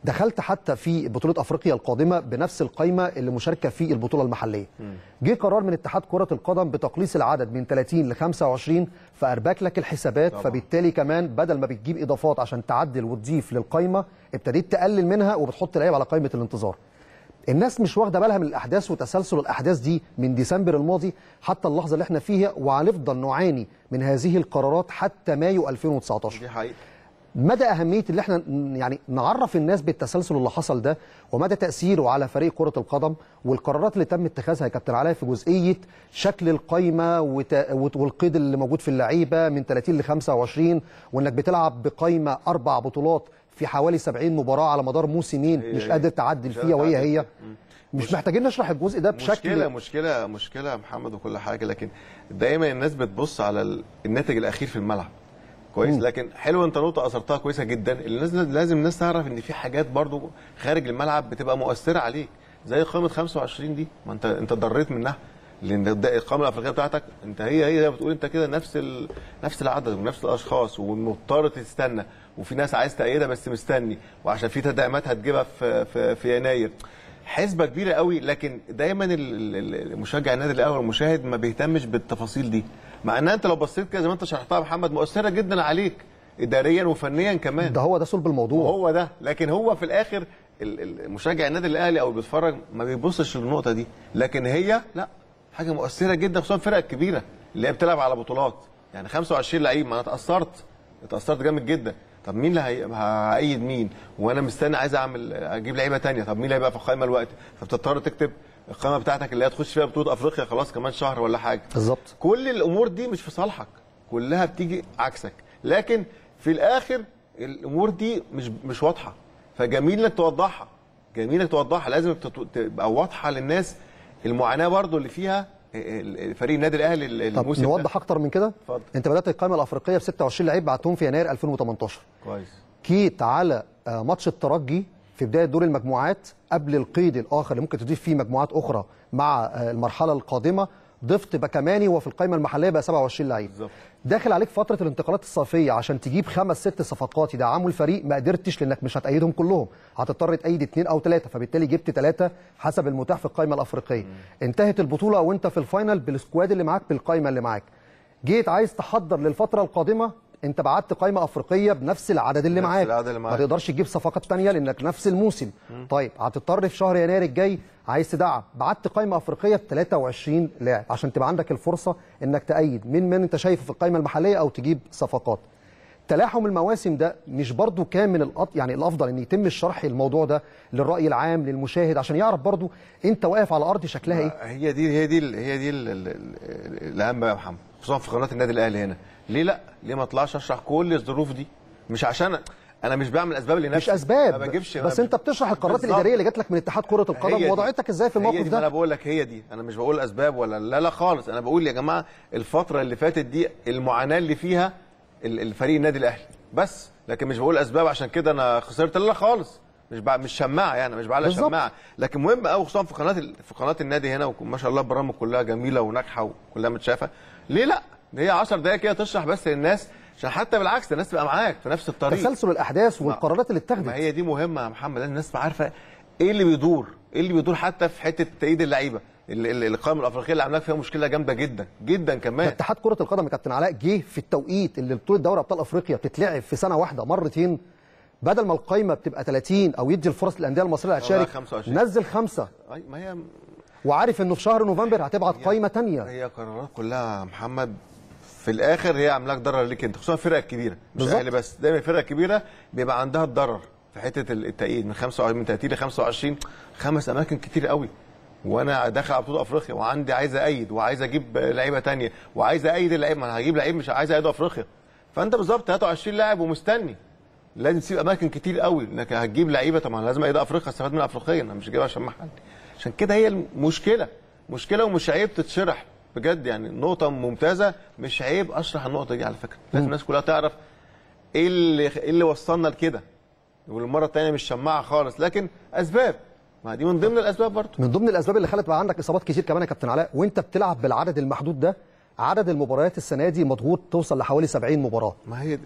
دخلت حتى في بطوله افريقيا القادمه بنفس القائمه اللي مشاركه في البطوله المحليه جه قرار من اتحاد كره القدم بتقليص العدد من 30 ل 25 فارباك لك الحسابات طبعا. فبالتالي كمان بدل ما بتجيب اضافات عشان تعدل وتضيف للقائمه ابتديت تقلل منها وبتحط لعيب على قائمه الانتظار الناس مش واخده بالها من الاحداث وتسلسل الاحداث دي من ديسمبر الماضي حتى اللحظه اللي احنا فيها وهنفضل نعاني من هذه القرارات حتى مايو 2019 دي حقيقه مدى اهميه اللي احنا ن- يعني نعرف الناس بالتسلسل اللي حصل ده ومدى تاثيره على فريق كره القدم والقرارات اللي تم اتخاذها يا كابتن علاء في جزئيه شكل القايمه وت- وت- والقيد اللي موجود في اللعيبه من 30 ل 25 وانك بتلعب بقايمه اربع بطولات في حوالي 70 مباراه على مدار موسمين هي- مش هي. قادر تعدل مش فيها قادر وهي تعدل هي فيها. مش محتاجين نشرح الجزء ده بشكل مشكله مشكله مشكله يا محمد وكل حاجه لكن دايما الناس بتبص على ال- الناتج الاخير في الملعب كويس لكن حلو انت نقطه اثرتها كويسه جدا الناس لازم الناس تعرف ان في حاجات برضو خارج الملعب بتبقى مؤثره عليك زي قائمه 25 دي ما انت انت ضريت منها لان ده القائمه الافريقيه بتاعتك انت هي هي زي ما بتقول انت كده نفس ال... نفس العدد ونفس الاشخاص ومضطر تستنى وفي ناس عايز تأيدها بس مستني وعشان في تدعيمات هتجيبها في في, في يناير حسبه كبيره قوي لكن دايما ال- ال- المشجع النادي الاهلي والمشاهد ما بيهتمش بالتفاصيل دي مع انها انت لو بصيت كده زي ما انت شرحتها يا محمد مؤثره جدا عليك اداريا وفنيا كمان ده هو ده صلب الموضوع هو ده لكن هو في الاخر ال- ال- مشجع النادي الاهلي او اللي بيتفرج ما بيبصش للنقطه دي لكن هي لا حاجه مؤثره جدا خصوصا الفرق الكبيره اللي هي بتلعب على بطولات يعني 25 لعيب ما انا اتاثرت اتاثرت جامد جدا طب مين اللي هي- هأيد مين وانا مستني عايز اعمل اجيب لعيبه تانية طب مين اللي هيبقى في القائمه الوقت فبتضطر تكتب القائمه بتاعتك اللي هتخش فيها بطوله افريقيا خلاص كمان شهر ولا حاجه بالظبط كل الامور دي مش في صالحك كلها بتيجي عكسك لكن في الاخر الامور دي مش مش واضحه فجميل انك توضحها جميل انك توضحها لازم تت- تبقى واضحه للناس المعاناه برضو اللي فيها فريق النادي الاهلي طب الموسم ده. نوضح اكتر من كده اتفضل. انت بدات القائمه الافريقيه ب 26 لعيب بعتهم في يناير 2018 كويس جيت على آه، ماتش الترجي في بدايه دور المجموعات قبل القيد الاخر اللي ممكن تضيف فيه مجموعات اخرى مع آه، المرحله القادمه ضفت بكماني وفي القائمه المحليه بقى 27 لعيب بالظبط. داخل عليك فتره الانتقالات الصيفيه عشان تجيب خمس ست صفقات يدعموا الفريق ما قدرتش لانك مش هتأيدهم كلهم هتضطر تأيد اثنين او ثلاثه فبالتالي جبت ثلاثه حسب المتاح في القائمه الافريقيه انتهت البطوله وانت في الفاينل بالسكواد اللي معاك بالقائمه اللي معاك جيت عايز تحضر للفتره القادمه انت بعت قائمه افريقيه بنفس العدد اللي نفس معاك العدد اللي ما معاك. تقدرش تجيب صفقات تانية لانك نفس الموسم طيب هتضطر في شهر يناير الجاي عايز تدعم بعت قائمه افريقيه ب 23 لاعب عشان تبقى عندك الفرصه انك تأيد من من انت شايفه في القائمه المحليه او تجيب صفقات تلاحم المواسم ده مش برضو كان من الأط... يعني الافضل ان يتم الشرح الموضوع ده للراي العام للمشاهد عشان يعرف برضو انت واقف على ارض شكلها ايه هي دي هي دي ال- هي دي ال- ال- ال- الاهم بقى يا محمد خصوصا في قناه النادي الاهلي هنا ليه لا ليه ما اطلعش اشرح كل الظروف دي مش عشان انا مش بعمل اسباب لنفسي مش اسباب ما بجيبش بس انت بتشرح القرارات بالظبط. الاداريه اللي جات لك من اتحاد كره هي القدم دي. ووضعتك ازاي في هي الموقف دي ما انا ده بقول لك هي دي انا مش بقول اسباب ولا لا لا خالص انا بقول يا جماعه الفتره اللي فاتت دي المعاناه اللي فيها ال- الفريق النادي الاهلي بس لكن مش بقول اسباب عشان كده انا خسرت لا لا خالص مش بع... مش شماعه يعني مش بعلق بالظبط. شماعه لكن مهم قوي خصوصا في قناه ال... في قناه النادي هنا وما شاء الله البرامج كلها جميله وناجحه وكلها متشافه ليه لا هي 10 دقائق كده تشرح بس للناس عشان حتى بالعكس الناس تبقى معاك في نفس الطريق تسلسل الاحداث والقرارات اللي اتخذت ما هي دي مهمه يا محمد لازم الناس تبقى عارفه ايه اللي بيدور ايه اللي بيدور حتى في حته تأييد اللعيبه ال- ال- القائمه الافريقيه اللي عاملاها فيها مشكله جامده جدا جدا ده كمان اتحاد كره القدم يا كابتن علاء جه في التوقيت اللي بطوله دوري ابطال افريقيا بتتلعب في سنه واحده مرتين بدل ما القايمه بتبقى 30 او يدي الفرص للانديه المصريه اللي والله هتشارك 25. نزل خمسه أي ما هي وعارف انه في شهر نوفمبر هتبعت قايمه تانية هي قرارات كلها يا محمد في الاخر هي عاملاك ضرر ليك انت خصوصا الفرق الكبيره مش بالظبط. الاهلي بس دايما الفرق الكبيره بيبقى عندها الضرر في حته التأييد من 25 من 30 ل 25 خمس اماكن كتير قوي وانا داخل على بطوله افريقيا وعندي عايز ايد وعايز اجيب لعيبه تانية وعايز ايد اللعيب ما انا هجيب لعيب مش عايز ايده افريقيا فانت بالظبط 23 لاعب ومستني لازم تسيب اماكن كتير قوي انك هتجيب لعيبه طبعا لازم ايد افريقيا استفاد من افريقيا انا مش جايبها عشان محلي عشان كده هي المشكله مشكله ومش عيب تتشرح بجد يعني نقطه ممتازه مش عيب اشرح النقطه دي على فكره لازم الناس كلها تعرف ايه اللي ايه اللي وصلنا لكده والمره الثانيه مش شماعه خالص لكن اسباب ما دي من ضمن الاسباب برضه من ضمن الاسباب اللي خلت بقى عندك اصابات كتير كمان يا كابتن علاء وانت بتلعب بالعدد المحدود ده عدد المباريات السنه دي مضغوط توصل لحوالي 70 مباراه ما هي دي.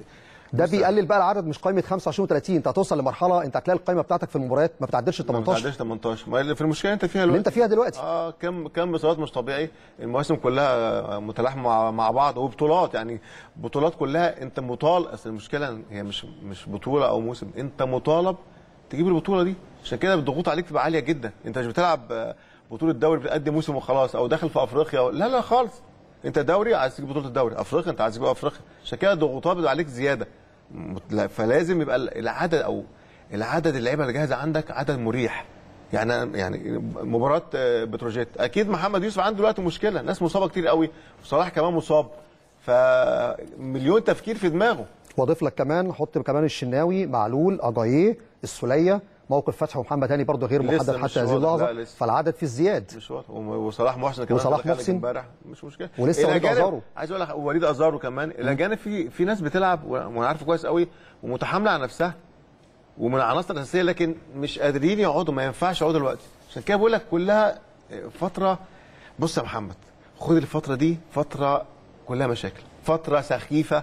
ده بص- بيقلل بقى العدد مش قائمه 25 و30 انت هتوصل لمرحله انت هتلاقي القائمه بتاعتك في المباريات ما بتعدلش ال ما 18 بتعديش 18 ما اللي في المشكله انت فيها اللي دلوقتي انت فيها دلوقتي اه كم كم بطولات مش طبيعي المواسم كلها متلاحمه مع, مع بعض وبطولات يعني بطولات كلها انت مطالب اصل المشكله هي مش مش بطوله او موسم انت مطالب تجيب البطوله دي عشان كده الضغوط عليك تبقى عاليه جدا انت مش بتلعب آه، بطوله دوري بتقدم موسم وخلاص او داخل في افريقيا لا لا خالص انت دوري عايز تجيب بطوله الدوري افريقيا انت عايز تجيب افريقيا عشان كده الضغوطات بتبقى عليك زياده مت- لا، فلازم يبقى العدد او العدد اللعيبه اللي جاهزه عندك عدد مريح يعني يعني مباراه آه، بتروجيت اكيد محمد يوسف عنده دلوقتي مشكله ناس مصابه كتير قوي وصلاح كمان مصاب فمليون تفكير في دماغه واضيف لك كمان حط كمان الشناوي معلول اجاييه السوليه موقف فتحي ومحمد هاني برضه غير لسه محدد مش حتى هذه واضح، اللحظه لا، لسه. فالعدد في ازدياد مش واضح وم- وصلاح محسن كمان وصلاح خلق محسن. امبارح مش مشكله ولسه وليد الأجانب- أزارو. عايز اقول لك وليد ازارو كمان الاجانب في في ناس بتلعب وانا عارفه كويس قوي ومتحامله على نفسها ومن العناصر الاساسيه لكن مش قادرين يقعدوا ما ينفعش يقعدوا دلوقتي عشان كده بقول لك كلها فتره بص يا محمد خد الفتره دي فتره كلها مشاكل فتره سخيفه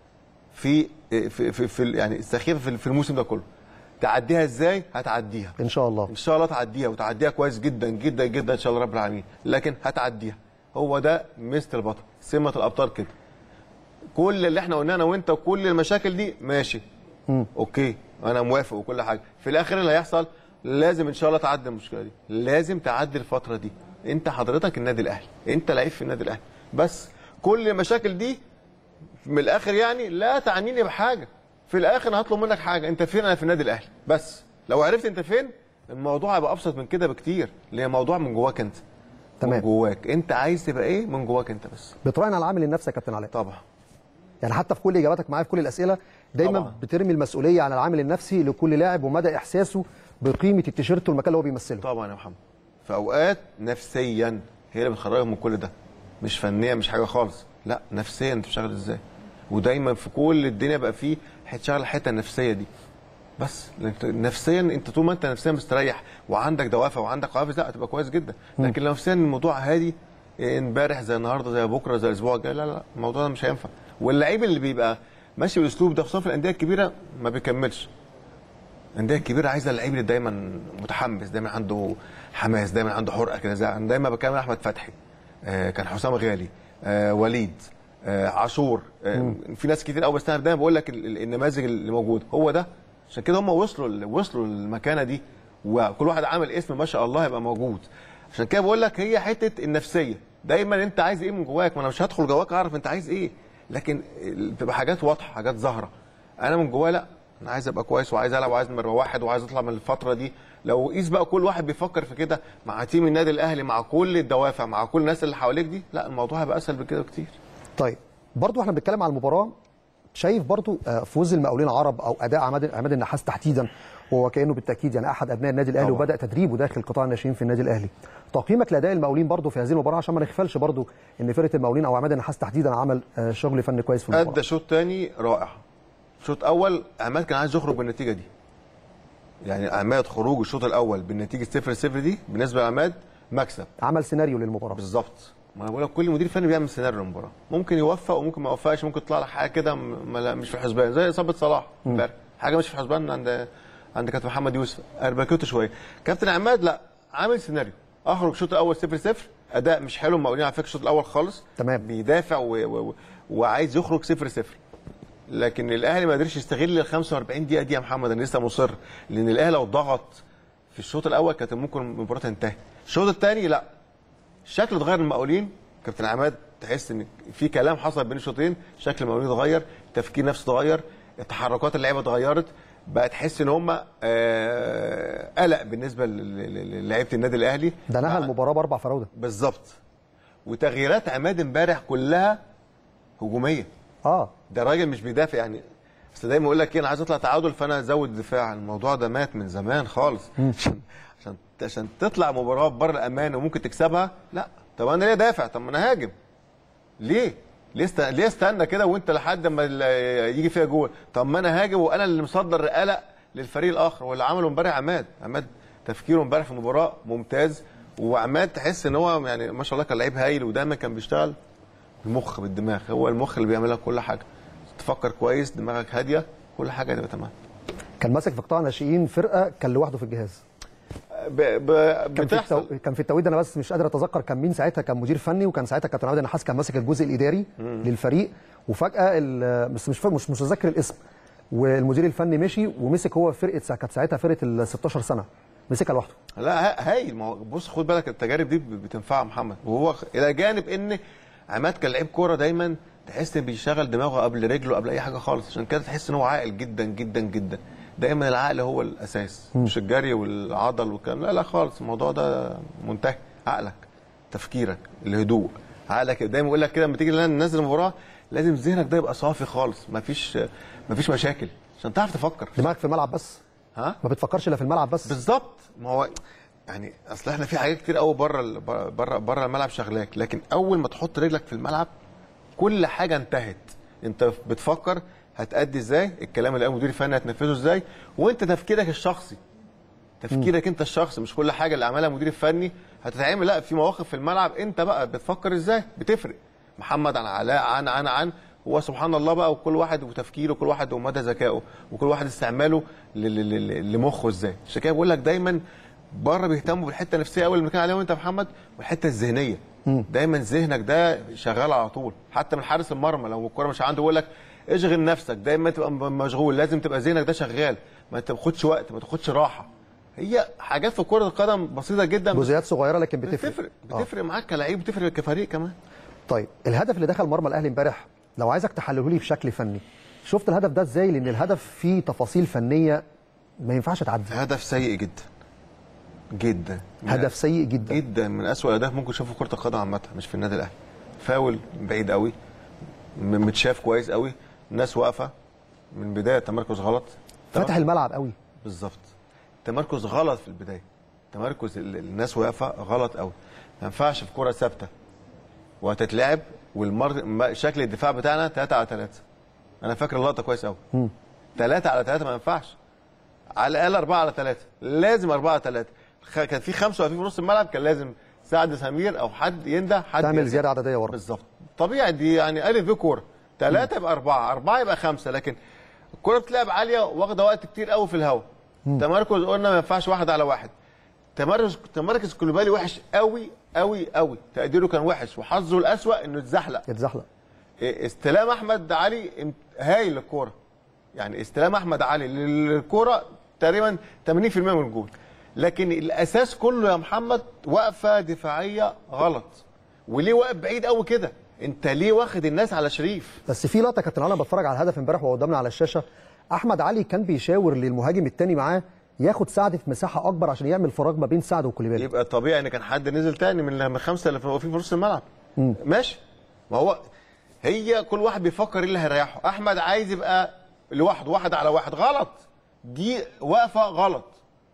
في في في, في يعني سخيفه في- في الموسم ده كله تعديها ازاي هتعديها ان شاء الله ان شاء الله تعديها وتعديها كويس جدا جدا جدا ان شاء الله رب العالمين لكن هتعديها هو ده ميزه البطل سمه الابطال كده كل اللي احنا قلناه انا وانت وكل المشاكل دي ماشي اوكي انا موافق وكل حاجه في الاخر اللي هيحصل لازم ان شاء الله تعدي المشكله دي لازم تعدي الفتره دي انت حضرتك النادي الاهلي انت لعيب في النادي الاهلي بس كل المشاكل دي من الاخر يعني لا تعنيني بحاجه في الاخر انا هطلب منك حاجه انت فين انا في النادي الاهلي بس لو عرفت انت فين الموضوع هيبقى ابسط من كده بكتير لان موضوع من جواك انت تمام. من جواك انت عايز تبقى ايه من جواك انت بس بتراهن على العامل النفسي يا كابتن علاء طبعا يعني حتى في كل اجاباتك معايا في كل الاسئله دايما طبعا. بترمي المسؤوليه على العامل النفسي لكل لاعب ومدى احساسه بقيمه التيشيرت والمكان اللي هو بيمثله طبعا يا محمد في اوقات نفسيا هي اللي بتخرجك من كل ده مش فنيا مش حاجه خالص لا نفسيا انت بتشتغل ازاي ودايما في كل الدنيا بقى فيه هتشتغل الحته النفسيه دي بس لأن أنت نفسيا انت طول ما انت نفسيا مستريح وعندك دوافع وعندك حوافز لا هتبقى كويس جدا لكن لو نفسيا الموضوع هادي إيه، امبارح زي النهارده زي بكره زي الاسبوع الجاي لا لا الموضوع ده مش هينفع واللعيب اللي بيبقى ماشي بالاسلوب ده خصوصا في الانديه الكبيره ما بيكملش الانديه الكبيره عايزه اللعيب اللي دايما متحمس دايما عنده حماس دايما عنده حرقه كده زي أنا دايما بكلم احمد فتحي آه كان حسام غالي آه وليد آه عاشور آه في ناس كتير قوي بس انا دايما بقول لك ال- ال- النماذج اللي موجوده هو ده عشان كده هم وصلوا ل- وصلوا للمكانه دي وكل واحد عامل اسم ما شاء الله يبقى موجود عشان كده بقول لك هي حته النفسيه دايما انت عايز ايه من جواك ما انا مش هدخل جواك اعرف انت عايز ايه لكن ال- بتبقى حاجات واضحه حاجات ظاهره انا من جوايا لا انا عايز ابقى كويس وعايز العب وعايز نمره واحد وعايز اطلع من الفتره دي لو قيس بقى كل واحد بيفكر في كده مع تيم النادي الاهلي مع كل الدوافع مع كل الناس اللي حواليك دي لا الموضوع هيبقى اسهل بكده بكتير طيب برضو احنا بنتكلم على المباراه شايف برضو آه، فوز المقاولين العرب او اداء عماد عماد النحاس تحديدا وهو كانه بالتاكيد يعني احد ابناء النادي الاهلي طبعا. وبدا تدريبه داخل قطاع الناشئين في النادي الاهلي تقييمك لاداء المقاولين برضو في هذه المباراه عشان ما نغفلش برضو ان فرقه المقاولين او عماد النحاس تحديدا عمل آه، شغل فني كويس في المباراه ادى شوط تاني رائع شوط اول عماد كان عايز يخرج بالنتيجه دي يعني عماد خروج الشوط الاول بالنتيجه 0 0 دي بالنسبه لعماد مكسب عمل سيناريو للمباراه بالظبط ما انا بقول لك كل مدير فني بيعمل سيناريو للمباراه ممكن يوفق وممكن ما يوفقش ممكن يطلع لك حاجه كده م- ما لا- مش في الحسبان زي اصابه صلاح امبارح حاجه مش في الحسبان عند عند كابتن محمد يوسف اربكته شويه كابتن عماد لا عامل سيناريو اخرج الشوط الاول 0 0 اداء مش حلو المقاولين على فكره الشوط الاول خالص تمام. بيدافع و... و... و... وعايز يخرج 0 0 لكن الاهلي ما قدرش يستغل ال 45 دقيقه دي يا محمد انا لسه مصر لان الاهلي لو ضغط في الشوط الاول كانت ممكن المباراه تنتهي الشوط الثاني لا الشكل اتغير المقاولين كابتن عماد تحس ان في كلام حصل بين الشوطين شكل المقاولين اتغير التفكير نفسه اتغير تحركات اللعيبه اتغيرت بقى تحس ان هم آه، قلق بالنسبه لل- لل- للعيبه النادي الاهلي ده نهى مع- المباراه باربع فراوده بالظبط وتغييرات عماد امبارح كلها هجوميه اه ده راجل مش بيدافع يعني بس دايما يقول لك ايه انا عايز اطلع تعادل فانا ازود الدفاع الموضوع ده مات من زمان خالص عشان عشان عشان تطلع مباراه بره الامان وممكن تكسبها لا طب انا ليه دافع طب ما انا هاجم ليه ليه است... ليه استنى كده وانت لحد ما ال- يجي فيها جول طب ما انا هاجم وانا اللي مصدر قلق للفريق الاخر واللي عمله امبارح عماد عماد تفكيره امبارح في المباراه ممتاز وعماد تحس ان هو يعني ما شاء الله كان لعيب هايل ودايما كان بيشتغل المخ بالدماغ هو المخ اللي بيعمل لك كل حاجه تفكر كويس دماغك هاديه كل حاجه هتبقى تمام كان ماسك في قطاع ناشئين فرقه كان لوحده في الجهاز ب... ب... كان في, بتحصل التو... كان في التوقيت ده انا بس مش قادر اتذكر كان مين ساعتها كان مدير فني وكان ساعتها كابتن عبد النحاس كان ماسك الجزء الاداري للفريق وفجاه ال... بس مش فا- مش مش متذكر الاسم والمدير الفني مشي ومسك هو فرقه سا... كانت ساعتها فرقه ال 16 سنه مسكها لوحده لا ه- هايل ما هو بص خد بالك التجارب دي بتنفع محمد وهو خ- الى جانب ان عماد كان لعيب كوره دايما تحس ان بيشغل دماغه قبل رجله قبل اي حاجه خالص عشان كده تحس ان هو عاقل جدا جدا جدا دايما العقل هو الاساس مش الجري والعضل والكلام لا لا خالص الموضوع ده منتهي عقلك تفكيرك الهدوء عقلك دايما يقول لك كده لما تيجي ننزل المباراه لازم ذهنك ده يبقى صافي خالص مفيش مفيش مشاكل عشان تعرف تفكر دماغك في الملعب بس ها ما بتفكرش الا في الملعب بس بالظبط ما هو يعني اصل احنا في حاجات كتير قوي بره ال- بره بره الملعب شغلاك لكن اول ما تحط رجلك في الملعب كل حاجه انتهت انت بتفكر هتأدي ازاي الكلام اللي قاله المدير الفني هتنفذه ازاي وانت تفكيرك الشخصي تفكيرك انت الشخصي مش كل حاجه اللي عملها المدير الفني هتتعمل لا في مواقف في الملعب انت بقى بتفكر ازاي بتفرق محمد عن علاء عن عن عن هو سبحان الله بقى وكل واحد وتفكيره وكل واحد ومدى ذكائه وكل واحد استعماله ل- ل- ل- لمخه ازاي عشان كده بقول لك دايما بره بيهتموا بالحته النفسيه قوي اللي بنتكلم عليها وانت يا محمد والحته الذهنيه دايما ذهنك ده شغال على طول حتى من حارس المرمى لو الكوره مش عنده يقول لك اشغل نفسك دايما تبقى م- مشغول لازم تبقى ذهنك ده شغال ما تاخدش وقت ما تاخدش راحه هي حاجات في كره القدم بسيطه جدا بس جزئيات صغيره لكن بتفرق بتفرق آه. بتفرق معاك كلاعب بتفرق كفريق كمان طيب الهدف اللي دخل مرمى الاهلي امبارح لو عايزك تحلله لي بشكل فني شفت الهدف ده ازاي لان الهدف فيه تفاصيل فنيه ما ينفعش تعدي هدف سيء جدا جدا من هدف سيء جدا جدا من اسوء الاهداف ممكن تشوفه في كره القدم عامه مش في النادي الاهلي فاول بعيد قوي م- متشاف كويس قوي الناس واقفه من بدايه تمركز غلط فتح الملعب قوي بالظبط تمركز غلط في البدايه تمركز ال- الناس واقفه غلط قوي ما ينفعش في كره ثابته وهتتلعب والمر ما- شكل الدفاع بتاعنا 3 على 3 انا فاكر اللقطه كويس قوي 3 على 3 ما ينفعش على الاقل 4 على 3 لازم 4 على 3 خ- كان في خمسه واقفين في نص الملعب كان لازم سعد سمير او حد ينده حد تعمل ينده. زياده عدديه ورا بالظبط طبيعي دي يعني الف ب كوره ثلاثه يبقى اربعه اربعه يبقى خمسه لكن الكوره بتلعب عاليه واخده وقت كتير قوي في الهواء تمركز قلنا ما ينفعش واحد على واحد تمركز تمركز كولوبالي وحش قوي قوي قوي تقديره كان وحش وحظه الاسوأ انه اتزحلق اتزحلق إيه، استلام احمد علي ام- هايل للكوره يعني استلام احمد علي للكوره تقريبا 80% من الجول لكن الاساس كله يا محمد وقفه دفاعيه غلط وليه واقف بعيد قوي كده انت ليه واخد الناس على شريف بس في لقطه كابتن انا بتفرج على الهدف امبارح وهو قدامنا على الشاشه احمد علي كان بيشاور للمهاجم الثاني معاه ياخد سعد في مساحه اكبر عشان يعمل فراغ ما بين سعد وكوليبالي يبقى طبيعي ان كان حد نزل تاني من من الخمسه اللي واقفين في نص الملعب ماشي ما هو هي كل واحد بيفكر ايه اللي هيريحه احمد عايز يبقى لوحده واحد على واحد غلط دي واقفه غلط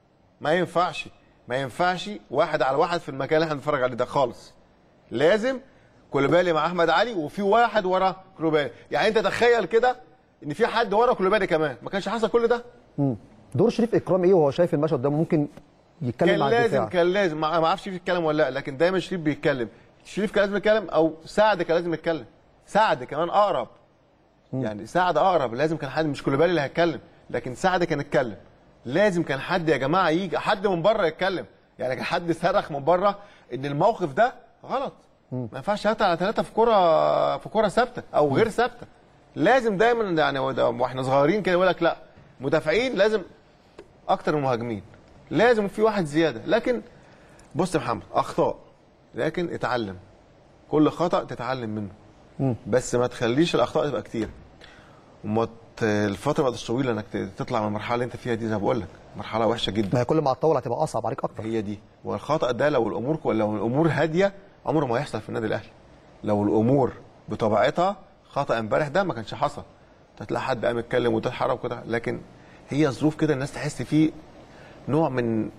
ما ينفعش ما ينفعش واحد على واحد في المكان اللي احنا بنتفرج عليه ده خالص لازم كولوبالي مع احمد علي وفي واحد ورا كولوبالي يعني انت تخيل كده ان في حد ورا كولوبالي كمان ما كانش حصل كل ده مم. دور شريف اكرام ايه وهو شايف المشهد ده ممكن يتكلم كان مع لازم الدفاع كان لازم ما ما اعرفش شريف يتكلم ولا لا لكن دايما شريف بيتكلم شريف كان لازم يتكلم او سعد كان لازم يتكلم سعد كمان اقرب يعني سعد اقرب لازم كان حد مش كولوبالي اللي هيتكلم لكن سعد كان يتكلم لازم كان حد يا جماعه يجي حد من بره يتكلم يعني كان حد صرخ من بره ان الموقف ده غلط ما ينفعش ثلاثة على ثلاثة في كرة في كرة ثابتة أو غير ثابتة لازم دايما يعني واحنا صغيرين كده يقول لك لا مدافعين لازم اكتر من مهاجمين لازم في واحد زياده لكن بص يا محمد اخطاء لكن اتعلم كل خطا تتعلم منه بس ما تخليش الاخطاء تبقى كتير وما ت- الفتره بقت طويله انك ت- تطلع من المرحله اللي انت فيها دي زي ما بقول لك مرحله وحشه جدا ما هي كل ما هتطول هتبقى اصعب عليك اكتر هي دي والخطا ده لو الامور كو- لو الامور هاديه عمره ما هيحصل في النادي الاهلي لو الامور بطبيعتها خطا امبارح ده ما كانش حصل هتلاقي حد قام يتكلم وتتحرك وكده لكن هي ظروف كده الناس تحس فيه نوع من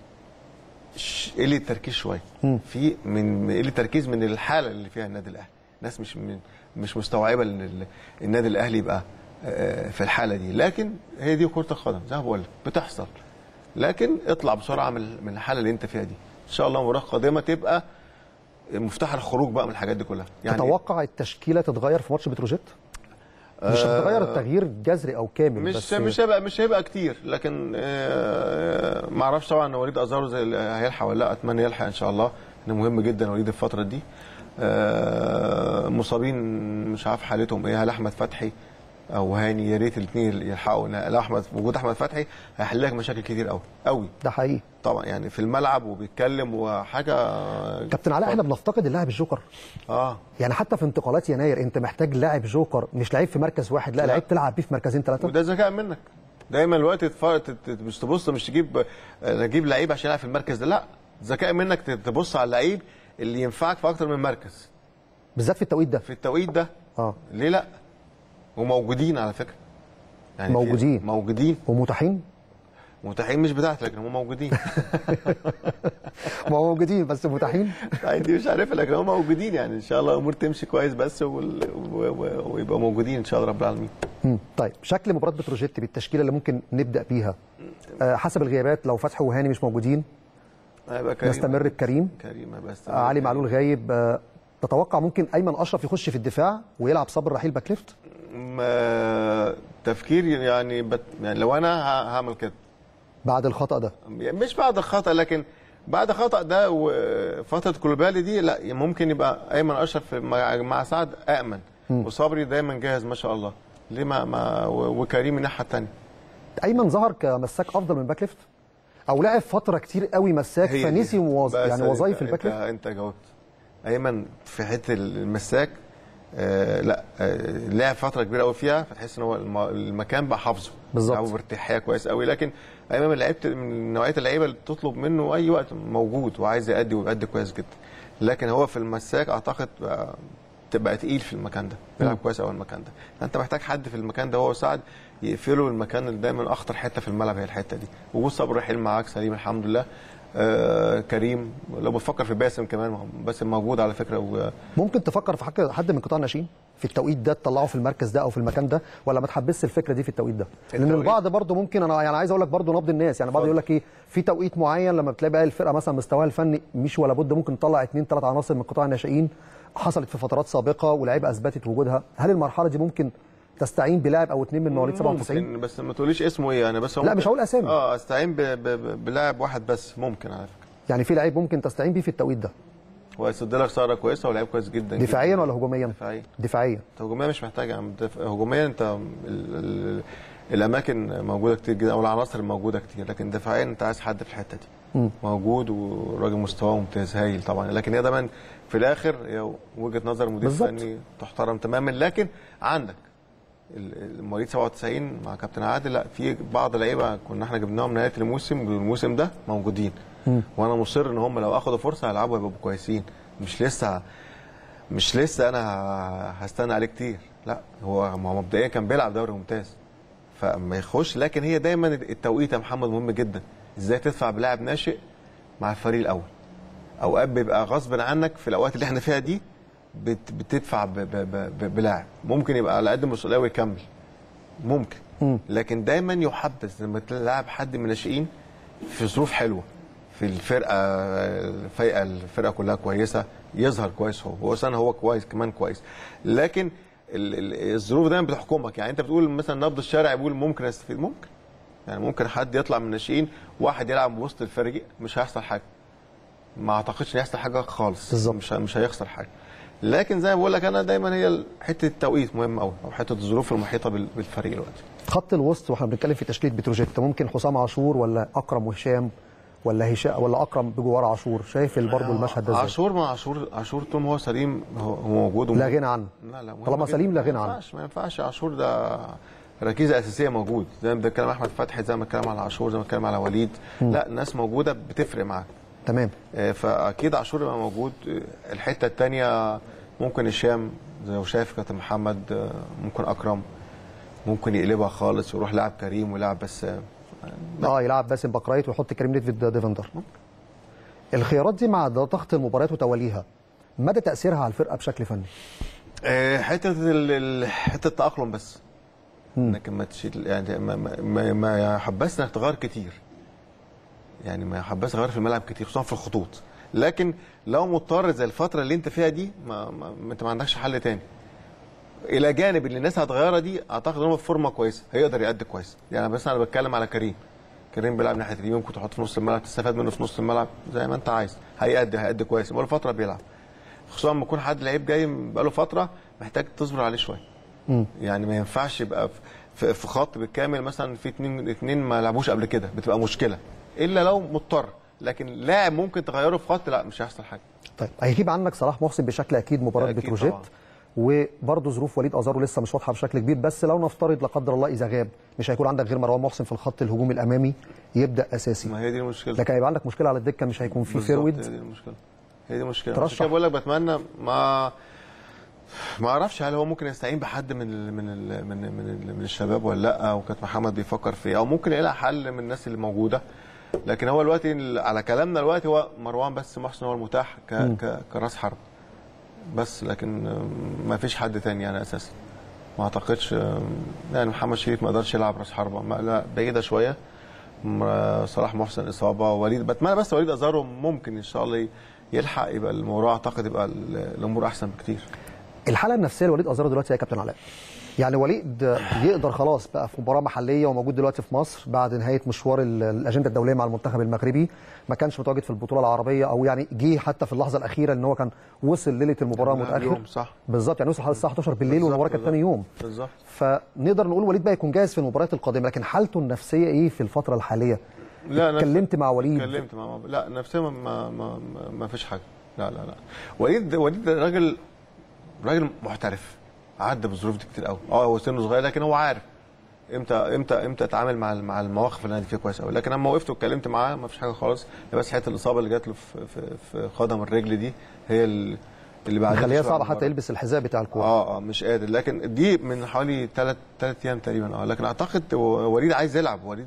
ش- قله تركيز شويه في من من قله تركيز من الحاله اللي فيها النادي الاهلي الناس مش من مش مستوعبه ان ال- النادي الاهلي يبقى آه، في الحاله دي لكن هي دي كره القدم زي ما بقول لك بتحصل لكن اطلع بسرعه من من الحاله اللي انت فيها دي ان شاء الله المباراه القادمه تبقى مفتاح الخروج بقى من الحاجات دي كلها يعني تتوقع التشكيله تتغير في ماتش بتروجيت مش هتغير التغيير الجذري او كامل مش بس مش هيبقى مش هيبقى كتير لكن آه، ما اعرفش طبعا وليد ازارو زي اللي هيلحق ولا لا اتمنى يلحق ان شاء الله انه مهم جدا وليد الفتره دي آه، مصابين مش عارف حالتهم ايه هل احمد فتحي او هاني يا ريت الاثنين يلحقوا لا احمد وجود احمد فتحي هيحل لك مشاكل كتير قوي قوي ده حقيقي طبعا يعني في الملعب وبيتكلم وحاجه كابتن علاء احنا بنفتقد اللاعب الجوكر اه يعني حتى في انتقالات يناير انت محتاج لاعب جوكر مش لعيب في مركز واحد لا لا. لعيب تلعب بيه في مركزين ثلاثه وده ذكاء منك دايما الوقت تتف- تت- تت- مش تبص مش تجيب آه، تجيب لعيب عشان يلعب في المركز ده لا ذكاء منك ت- تبص على اللعيب اللي ينفعك في اكتر من مركز بالذات في التوقيت ده في التوقيت ده اه ليه لا وموجودين على فكره يعني في- موجودين. موجودين ومتاحين متاحين مش بتاعتي لكن هم موجودين ما هو موجودين بس متاحين دي مش عارفها لكن هم موجودين يعني ان شاء الله الامور تمشي كويس بس وال- و- و- ويبقى موجودين ان شاء الله رب العالمين مم. طيب شكل مباراه بتروجيت بالتشكيله اللي ممكن نبدا بيها آه حسب الغيابات لو فتحي وهاني مش موجودين هيبقى كريم نستمر بكريم كريم هيبقى آه يستمر. علي معلول غايب آه تتوقع ممكن ايمن اشرف يخش في الدفاع ويلعب صبر رحيل باك ليفت ما- تفكير يعني, بت... يعني لو انا ه- هعمل كده بعد الخطا ده يعني مش بعد الخطا لكن بعد خطا ده وفتره كولوبالي دي لا ممكن يبقى ايمن اشرف مع مع سعد امن وصبري دايما جاهز ما شاء الله ليه ما, ما و- وكريم الناحيه الثانيه ايمن ظهر كمساك افضل من باك ليفت او لعب فتره كتير قوي مساك فنسي موظ... يعني وظائف الباك ليفت انت, انت جاوبت ايمن في حته المساك آه لا آه لعب فتره كبيره قوي فيها فتحس ان هو الم- المكان بقى حافظه بالظبط. او بارتياحيه كويس قوي لكن ايمن من لعيبه من نوعيه اللعيبه اللي تطلب منه اي وقت موجود وعايز يأدي ويأدي كويس جدا لكن هو في المساك اعتقد بقى تبقى تقيل في المكان ده بيلعب كويس قوي المكان ده فانت محتاج حد في المكان ده هو سعد يقفله المكان اللي دايما اخطر حته في الملعب هي الحته دي وجود صبري رحيل معاك سليم الحمد لله آه كريم لو بتفكر في باسم كمان ما هو باسم موجود على فكره و... ممكن تفكر في حاجه حد من قطاع الناشئين في التوقيت ده تطلعه في المركز ده او في المكان ده ولا ما تحبسش الفكره دي في التوقيت ده لان التوقيت. البعض برضه ممكن انا يعني عايز اقول لك برضه نبض الناس يعني بعض يقول لك ايه في توقيت معين لما بتلاقي بقى الفرقه مثلا مستواها الفني مش ولا بد ممكن تطلع اثنين ثلاث عناصر من قطاع الناشئين حصلت في فترات سابقه ولاعيبه اثبتت وجودها هل المرحله دي ممكن تستعين بلاعب او اثنين من مواليد 97 ممكن بس ما تقوليش اسمه ايه يعني بس هو لا، ممكن- مش هقول أسامي. اه استعين ب... ب... ب... بلاعب واحد بس ممكن على فكره يعني في لعيب ممكن تستعين بيه في التوقيت ده هو هيسد لك ثغره كويسه ولاعيب كويس جدا دفاعيا جداً. ولا هجوميا دفاعيا دفاعيا انت هجوميا مش محتاج يا عم دف- هجوميا انت ال... ال... الاماكن موجوده كتير جدا او العناصر موجوده كتير لكن دفاعيا انت عايز حد في الحته دي مم. موجود وراجل مستواه ممتاز هايل طبعا لكن هي دايما في الاخر هي وجهه نظر مدير بالظبط. فني تحترم تماما لكن عندك ال- المواليد 97 مع كابتن عادل لا في بعض اللعيبه كنا احنا جبناهم نهايه الموسم الموسم ده موجودين وانا مصر ان هم لو اخدوا فرصه هيلعبوا هيبقوا كويسين مش لسه مش لسه انا ه- هستنى عليه كتير لا هو ما هو مبدئيا كان بيلعب دوري ممتاز فما يخش لكن هي دايما التوقيت يا محمد مهم جدا ازاي تدفع بلاعب ناشئ مع الفريق الاول اوقات بيبقى غصب عنك في الاوقات اللي احنا فيها دي بت- بتدفع ب- ب- ب- ب- بلاعب ممكن يبقى على قد المسؤوليه ويكمل ممكن مم. لكن دايما يحبذ لما تلعب حد من الناشئين في ظروف حلوه في الفرقه الفرقه الفرقه كلها كويسه يظهر كويس هو هو سنه هو كويس كمان كويس لكن ال- ال- الظروف دايما بتحكمك يعني انت بتقول مثلا نبض الشارع يقول ممكن استفيد ممكن يعني ممكن حد يطلع من الناشئين واحد يلعب وسط الفريق مش هيحصل حاجه ما اعتقدش ان يحصل حاجه خالص بالظبط. مش مش هيخسر حاجه لكن زي ما بقول لك انا دايما هي ال- حته التوقيت مهم قوي او حته الظروف المحيطه بال- بالفريق دلوقتي خط الوسط واحنا بنتكلم في تشكيله بتروجيت ممكن حسام عاشور ولا اكرم وهشام ولا هشام ولا اكرم بجوار عاشور شايف برضه المشهد ده ازاي عاشور مع عاشور عاشور طول ما هو سليم هو هو موجود لا غنى عنه لا لا مهم طالما جداً. سليم لا غنى ما عنه ينفعش ما ينفعش عاشور ده ركيزه اساسيه موجود زي ما بنتكلم احمد فتحي زي ما بنتكلم على عاشور زي ما بنتكلم على وليد لا الناس موجوده بتفرق معاك تمام آه، فاكيد عاشور يبقى موجود آه، الحته الثانيه ممكن هشام زي ما شايف كابتن محمد آه، ممكن اكرم ممكن يقلبها خالص ويروح لاعب كريم ويلعب بس آه، اه يلعب باسم بكرايت ويحط كريم نيدفيد ديفندر الخيارات دي مع ضغط المباريات وتواليها مدى تاثيرها على الفرقه بشكل فني آه، حته ال- ال- حته التاقلم بس انك ما تشيل يعني ما ما- ما, ما يحبسش انك تغير كتير يعني ما يحبسش تغير في الملعب كتير خصوصا في الخطوط لكن لو مضطر زي الفتره اللي انت فيها دي ما, ما ما انت ما عندكش حل تاني الى جانب ان الناس هتغيرها دي اعتقد ان هو في فورمه كويسه هيقدر يأدي كويس يعني بس انا بتكلم على كريم كريم بيلعب ناحيه اليمين ممكن تحط في نص الملعب تستفاد منه في نص الملعب زي ما انت عايز هيأدي هيأدي كويس بقاله فتره بيلعب خصوصا لما يكون حد لعيب جاي بقاله فتره محتاج تصبر عليه شويه يعني ما ينفعش يبقى في, في خط بالكامل مثلا في اتنين اتنين ما لعبوش قبل كده بتبقى مشكله الا لو مضطر لكن لاعب ممكن تغيره في خط لا مش هيحصل حاجه طيب هيجيب عنك صلاح محسن بشكل اكيد مباراه أكيد بتروجيت طبعاً. وبرضه ظروف وليد ازارو لسه مش واضحه بشكل كبير بس لو نفترض لا قدر الله اذا غاب مش هيكون عندك غير مروان محسن في الخط الهجومي الامامي يبدا اساسي ما هي دي المشكله لكن هيبقى عندك مشكله على الدكه مش هيكون في بالظبط، فيرويد هي دي المشكله هي دي المشكله ترشح. عشان كده بقول لك بتمنى ما ما اعرفش هل هو ممكن يستعين بحد من ال من ال من ال من, ال من الشباب ولا لا وكانت محمد بيفكر فيه او ممكن يلاقي حل من الناس اللي موجوده لكن هو دلوقتي ال- على كلامنا دلوقتي هو مروان بس محسن هو المتاح ك ك كراس حرب بس لكن آم، ما فيش حد تاني يعني اساسا ما اعتقدش آم، يعني محمد شريف ما قدرش يلعب راس حربه ما- لا بعيده شويه م- صلاح محسن اصابه وليد بتمنى بس وليد ازارو ممكن ان شاء الله يلحق يبقى الموضوع اعتقد يبقى ال- الامور احسن بكتير الحاله النفسيه لوليد ازارو دلوقتي يا كابتن علاء يعني وليد يقدر خلاص بقى في مباراه محليه وموجود دلوقتي في مصر بعد نهايه مشوار ال- الاجنده الدوليه مع المنتخب المغربي ما كانش متواجد في البطوله العربيه او يعني جه حتى في اللحظه الاخيره ان هو كان وصل ليله المباراه قبلها متاخر بيوم، صح. بالظبط يعني وصل حوالي الساعه 11 بالليل بالظبط، والمباراه كانت ثاني يوم بالظبط فنقدر نقول وليد بقى يكون جاهز في المباريات القادمه لكن حالته النفسيه ايه في الفتره الحاليه لا نفس- اتكلمت مع وليد اتكلمت مع لا نفسيا ما ما, ما, ما فيش حاجه لا لا لا وليد وليد راجل راجل محترف عدى بالظروف دي كتير قوي اه هو سنه صغير لكن هو عارف امتى امتى امتى اتعامل مع مع المواقف اللي انا فيها كويس قوي لكن لما وقفت واتكلمت معاه ما فيش حاجه خالص هي بس حته الاصابه اللي جات له في في, في قدم الرجل دي هي ال- اللي بعد خليها صعبه حتى يلبس الحذاء بتاع الكوره اه اه مش قادر لكن دي من حوالي ثلاث ثلاث ايام تقريبا اه لكن اعتقد وليد عايز يلعب وليد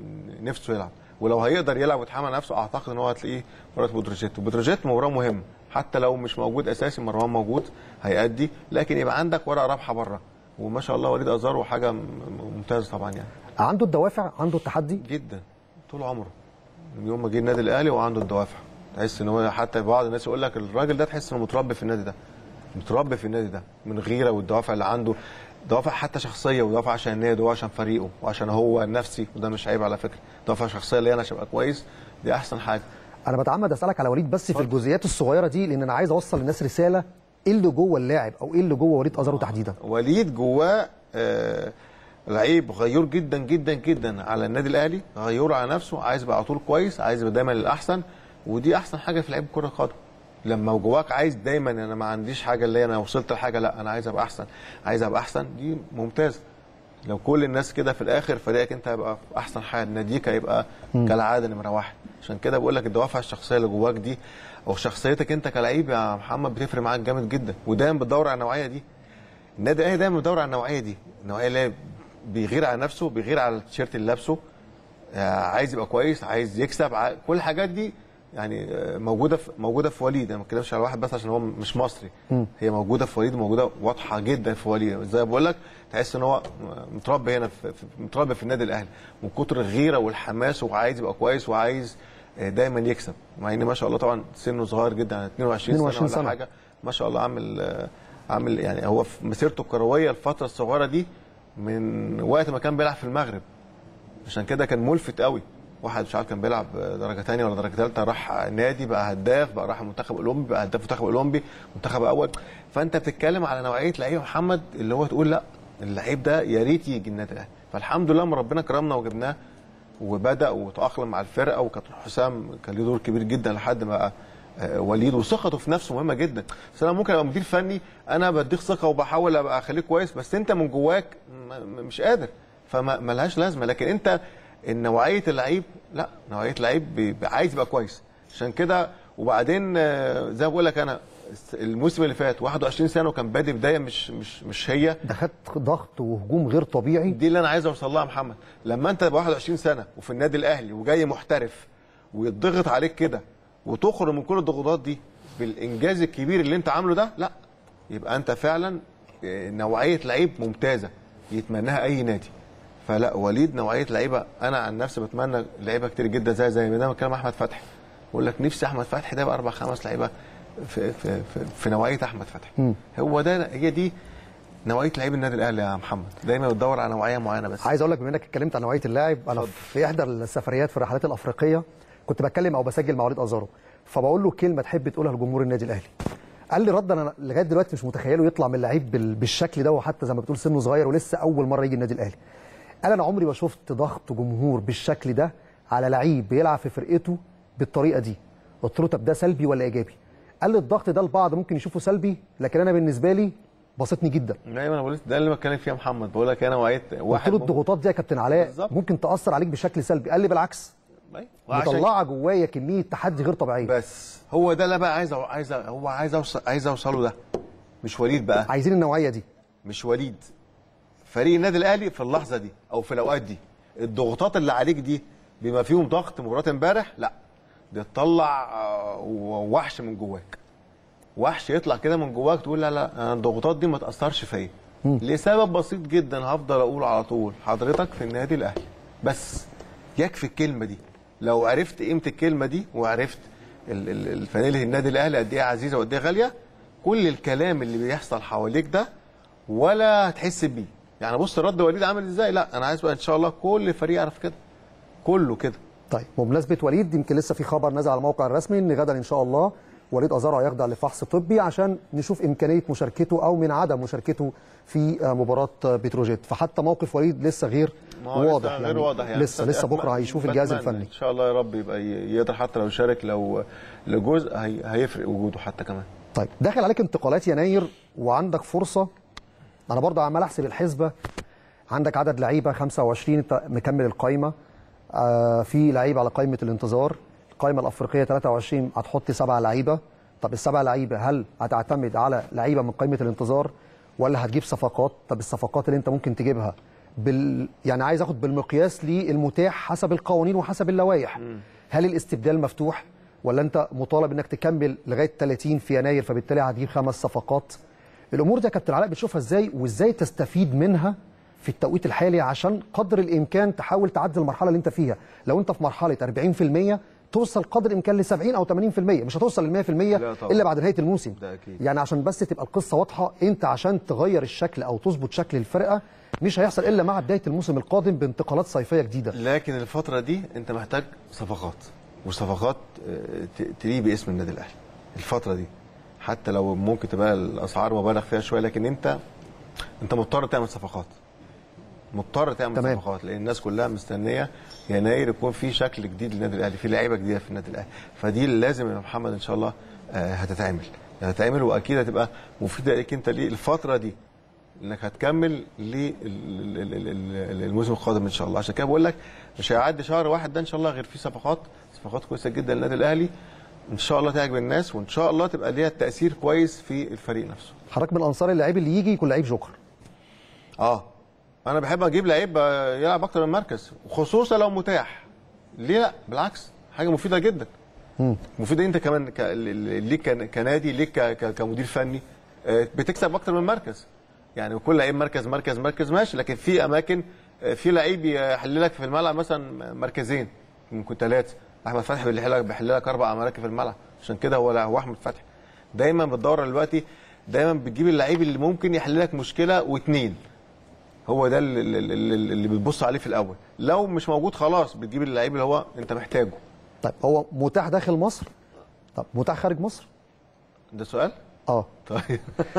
نفسه يلعب ولو هيقدر يلعب ويتحمل نفسه اعتقد ان هو هتلاقيه مباراه بتروجيت وبتروجيت مباراه مهمه حتى لو مش موجود اساسي مروان موجود هيأدي لكن يبقى عندك ورقه رابحه بره وما شاء الله وليد ازارو حاجه م- ممتازه طبعا يعني عنده الدوافع عنده التحدي جدا طول عمره من يوم ما جه النادي الاهلي وعنده الدوافع تحس ان هو حتى بعض الناس يقول لك الراجل ده تحس انه متربي في النادي ده متربي في النادي ده من غيره والدوافع اللي عنده دوافع حتى شخصيه ودوافع عشان النادي وعشان فريقه وعشان هو نفسي وده مش عيب على فكره دوافع شخصيه اللي انا عشان ابقى كويس دي احسن حاجه انا بتعمد اسالك على وليد بس في الجزئيات الصغيره دي لان انا عايز اوصل للناس رساله ايه اللي جوه اللاعب او ايه اللي جوه وليد ازارو تحديدا وليد جواه آه لعيب غيور جدا جدا جدا على النادي الاهلي غيور على نفسه عايز يبقى على طول كويس عايز يبقى دايما الاحسن ودي احسن حاجه في لعيب كره القدم لما جواك عايز دايما انا ما عنديش حاجه اللي انا وصلت لحاجه لا انا عايز ابقى احسن عايز ابقى احسن دي ممتازه لو كل الناس كده في الاخر فريقك انت هيبقى في احسن حال ناديك هيبقى كالعاده نمره واحد عشان كده بقول لك الدوافع الشخصيه اللي جواك دي او شخصيتك انت كلعيب يا محمد بتفرق معاك جامد جدا ودايما بتدور على النوعيه دي النادي الاهلي دايما بيدور على النوعيه دي النوعيه اللي هي بيغير على نفسه بيغير على التيشيرت اللي لابسه آه، عايز يبقى كويس عايز يكسب ع- كل الحاجات دي يعني آه، موجوده في موجوده في وليد انا ما بتكلمش على واحد بس عشان هو موجودة مصري هي موجوده في وليد موجوده واضحه جدا في وليد زي ما بقول لك تحس ان هو متربي هنا في في- متربي في النادي الاهلي من كتر الغيره والحماس وعايز يبقى كويس وعايز آه، دايما يكسب مع ان ما شاء الله طبعا سنه صغير جدا 22, 22 سنه ولا سنة. حاجه ما شاء الله عامل آه، عامل يعني هو في مسيرته الكرويه الفتره الصغيره دي من وقت ما كان بيلعب في المغرب عشان كده كان ملفت قوي واحد مش عارف كان بيلعب درجه ثانيه ولا درجه ثالثه راح نادي بقى هداف بقى راح المنتخب الاولمبي بقى هداف منتخب اولمبي منتخب اول فانت بتتكلم على نوعيه لعيب محمد اللي هو تقول لا اللعيب ده يا ريت يجي النادي الاهلي فالحمد لله ما ربنا كرمنا وجبناه وبدا وتاقلم مع الفرقه وكابتن حسام كان له دور كبير جدا لحد ما بقى آه، وليد وثقته في نفسه مهمه جدا بس انا ممكن ابقى مدير فني انا بديك ثقه وبحاول ابقى اخليك كويس بس انت من جواك م- م- مش قادر فما ملهاش لازمه لكن انت نوعيه اللعيب لا نوعيه لعيب بي- بي- عايز يبقى كويس عشان كده وبعدين آه، زي ما بقول لك انا الموسم اللي فات 21 سنه وكان بادئ بدايه مش مش مش هي ده خد ضغط وهجوم غير طبيعي دي اللي انا عايز اوصل لها يا محمد لما انت تبقى 21 سنه وفي النادي الاهلي وجاي محترف ويتضغط عليك كده وتخرج من كل الضغوطات دي بالانجاز الكبير اللي انت عامله ده لا يبقى انت فعلا آه، نوعيه لعيب ممتازه يتمناها اي نادي فلا وليد نوعيه لعيبه انا عن نفسي بتمنى لعيبه كتير جدا زي زي ما بتكلم احمد فتحي بقول لك نفسي احمد فتحي ده يبقى اربع خمس لعيبه في في في, في نوعيه احمد فتحي هو ده هي دي نوعيه لعيب النادي الاهلي يا محمد دايما بتدور على نوعيه معينه بس عايز اقول لك بما انك اتكلمت عن نوعيه اللاعب انا اتفضل. في احدى السفريات في الرحلات الافريقيه كنت بتكلم او بسجل مع وليد ازارو فبقول له كلمه تحب تقولها لجمهور النادي الاهلي قال لي رد انا لغايه دلوقتي مش متخيله يطلع من لعيب بال- بالشكل ده وحتى زي ما بتقول سنه صغير ولسه اول مره يجي النادي الاهلي قال انا عمري ما شفت ضغط جمهور بالشكل ده على لعيب بيلعب في فرقته بالطريقه دي قلت له طب ده سلبي ولا ايجابي قال لي الضغط ده البعض ممكن يشوفه سلبي لكن انا بالنسبه لي بسطني جدا دايما انا بقول ده اللي بتكلم فيه يا محمد بقول لك انا نوعيه قلت واحد له الضغوطات دي يا كابتن علاء بالظبط. ممكن تاثر عليك بشكل سلبي قال لي بالعكس أيوة. وعشان مطلعه جوايا كميه تحدي غير طبيعيه بس هو ده اللي بقى عايز أو- عايز أ- هو عايز اوصل عايز اوصله ده مش وليد بقى عايزين النوعيه دي مش وليد فريق النادي الاهلي في اللحظه دي او في الاوقات دي الضغوطات اللي عليك دي بما فيهم ضغط مباراه امبارح لا دي تطلع آه، وحش من جواك وحش يطلع كده من جواك تقول لا لا أنا الضغوطات دي ما تاثرش فيا لسبب بسيط جدا هفضل اقول على طول حضرتك في النادي الاهلي بس يكفي الكلمه دي لو عرفت قيمه الكلمه دي وعرفت ال- ال- الفانيله النادي الاهلي قد ايه عزيزه وقد ايه غاليه كل الكلام اللي بيحصل حواليك ده ولا هتحس بيه يعني بص رد وليد عامل ازاي لا انا عايز بقى ان شاء الله كل فريق يعرف كده كله كده طيب بمناسبه وليد يمكن لسه في خبر نازل على الموقع الرسمي ان غدا ان شاء الله وليد ازارو هيخضع لفحص طبي عشان نشوف امكانيه مشاركته او من عدم مشاركته في آه، مباراه آه، بتروجيت فحتى موقف وليد لسه غير ما هو واضح لسه غير واضح يعني لسه لسه بكره هيشوف الجهاز بتمنى الفني ان شاء الله يا رب يبقى ي- يقدر حتى لو يشارك لو لجزء هي هيفرق وجوده حتى كمان طيب داخل عليك انتقالات يناير وعندك فرصه انا برضه عمال احسب الحسبه عندك عدد لعيبه 25 انت مكمل القايمه آه في لعيبه على قائمه الانتظار القائمه الافريقيه 23 هتحط سبع لعيبه طب السبع لعيبه هل هتعتمد على لعيبه من قائمه الانتظار ولا هتجيب صفقات طب الصفقات اللي انت ممكن تجيبها بال يعني عايز اخد بالمقياس للمتاح حسب القوانين وحسب اللوائح هل الاستبدال مفتوح ولا انت مطالب انك تكمل لغايه 30 في يناير فبالتالي هتجيب خمس صفقات الامور دي يا كابتن علاء بتشوفها ازاي وازاي تستفيد منها في التوقيت الحالي عشان قدر الامكان تحاول تعدي المرحله اللي انت فيها لو انت في مرحله 40% توصل قدر الامكان ل 70 او 80% مش هتوصل ل 100% لا طبعا. الا بعد نهايه الموسم ده أكيد. يعني عشان بس تبقى القصه واضحه انت عشان تغير الشكل او تظبط شكل الفرقه مش هيحصل الا مع بدايه الموسم القادم بانتقالات صيفيه جديده لكن الفتره دي انت محتاج صفقات وصفقات آه، ت- تليق باسم النادي الاهلي الفتره دي حتى لو ممكن تبقى الاسعار مبالغ فيها شويه لكن انت انت مضطر تعمل صفقات مضطر تعمل تمام. صفقات لان الناس كلها مستنيه يناير يكون في شكل جديد للنادي الاهلي في لعيبه جديده في النادي الاهلي فدي اللي لازم يا محمد ان شاء الله آه، هتتعمل هتتعمل واكيد هتبقى مفيده ليك انت ليه الفتره دي انك هتكمل للموسم القادم ان شاء الله عشان كده بقول لك مش هيعدي شهر واحد ده ان شاء الله غير فيه صفقات صفقات كويسه جدا للنادي الاهلي ان شاء الله تعجب الناس وان شاء الله تبقى ليها تاثير كويس في الفريق نفسه حضرتك من انصار اللعيب اللي يجي يكون لعيب جوكر اه انا بحب اجيب لعيب آه، يلعب اكتر من مركز خصوصا لو متاح ليه لا بالعكس حاجه مفيده جدا مفيده انت كمان ك... ليك كن- كنادي ليك ك... ك... كمدير فني آه، بتكسب اكتر من مركز يعني كل لعيب مركز مركز مركز ماشي لكن في اماكن آه، في لعيب يحل لك في الملعب مثلا مركزين ممكن ثلاثه احمد فتحي بيحل لك بيحل لك اربع مراكز في الملعب عشان كده هو لا هو احمد فتحي دايما بتدور دلوقتي دايما بتجيب اللعيب اللي ممكن يحل لك مشكله واثنين هو ده اللي, اللي, اللي اللي بتبص عليه في الاول لو مش موجود خلاص بتجيب اللعيب اللي هو انت محتاجه طيب هو متاح داخل مصر طب متاح خارج مصر ده سؤال اه طيب